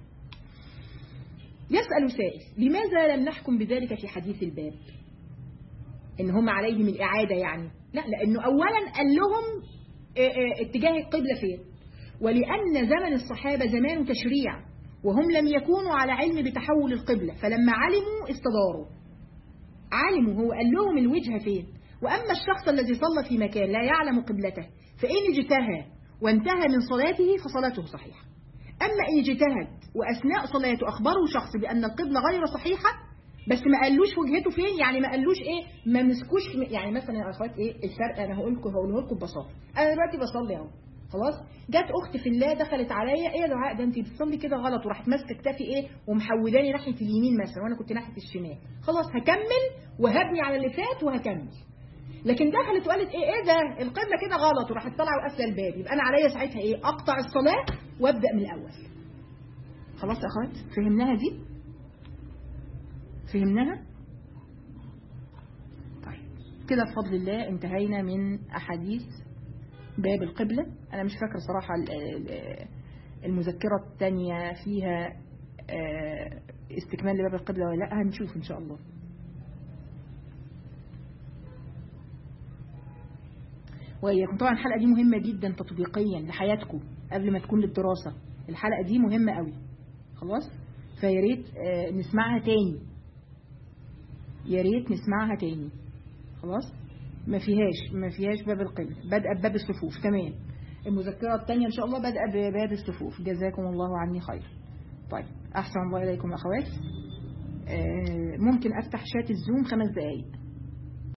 يسأل سائل لماذا لم نحكم بذلك في حديث الباب ان هم عليهم الإعادة يعني لا لأنه أولا قال لهم اتجاه القبلة فين ولأن زمن الصحابة زمان تشريع وهم لم يكونوا على علم بتحول القبلة فلما علموا استداروا علموا هو قال لهم الوجهة فين وأما الشخص الذي صلى في مكان لا يعلم قبلته فإن اجتهى وانتهى من صلاته فصلاته صحيحة أما إن اجتهد وأثناء صلاته أخبره شخص بأن القبلة غير صحيحة بس ما قالوش وجهته فين يعني ما قالوش ايه ما مسكوش يعني مثلا يا اخوات ايه الفرق انا هقول لكم هقوله لكم ببساطه انا دلوقتي بصلي اهو خلاص جت اخت في الله دخلت عليا ايه يا دعاء ده انت بتصلي كده غلط وراحت ماسكه كتافي ايه ومحولاني ناحيه اليمين مثلا وانا كنت ناحيه الشمال خلاص هكمل وهبني على اللي فات وهكمل لكن دخلت وقالت ايه ايه ده القبله كده غلط وراحت طالعه وقافله الباب يبقى انا عليا ساعتها ايه اقطع الصلاه وابدا من الاول خلاص يا اخوات فهمناها دي فهمناها طيب كده بفضل الله انتهينا من احاديث باب القبلة أنا مش فاكرة صراحة المذكرة الثانية فيها استكمال لباب القبلة ولا لا هنشوف إن شاء الله وإياكم طبعا الحلقة دي مهمة جدا تطبيقيا لحياتكم قبل ما تكون للدراسة الحلقة دي مهمة قوي خلاص فيا ريت نسمعها تاني يا ريت نسمعها تاني خلاص ما فيهاش ما فيهاش باب القبلة بدأ بباب الصفوف تمام المذكرة الثانية إن شاء الله بدأ بباب الصفوف جزاكم الله عني خير طيب أحسن الله إليكم أخوات آه ممكن أفتح شات الزوم خمس دقايق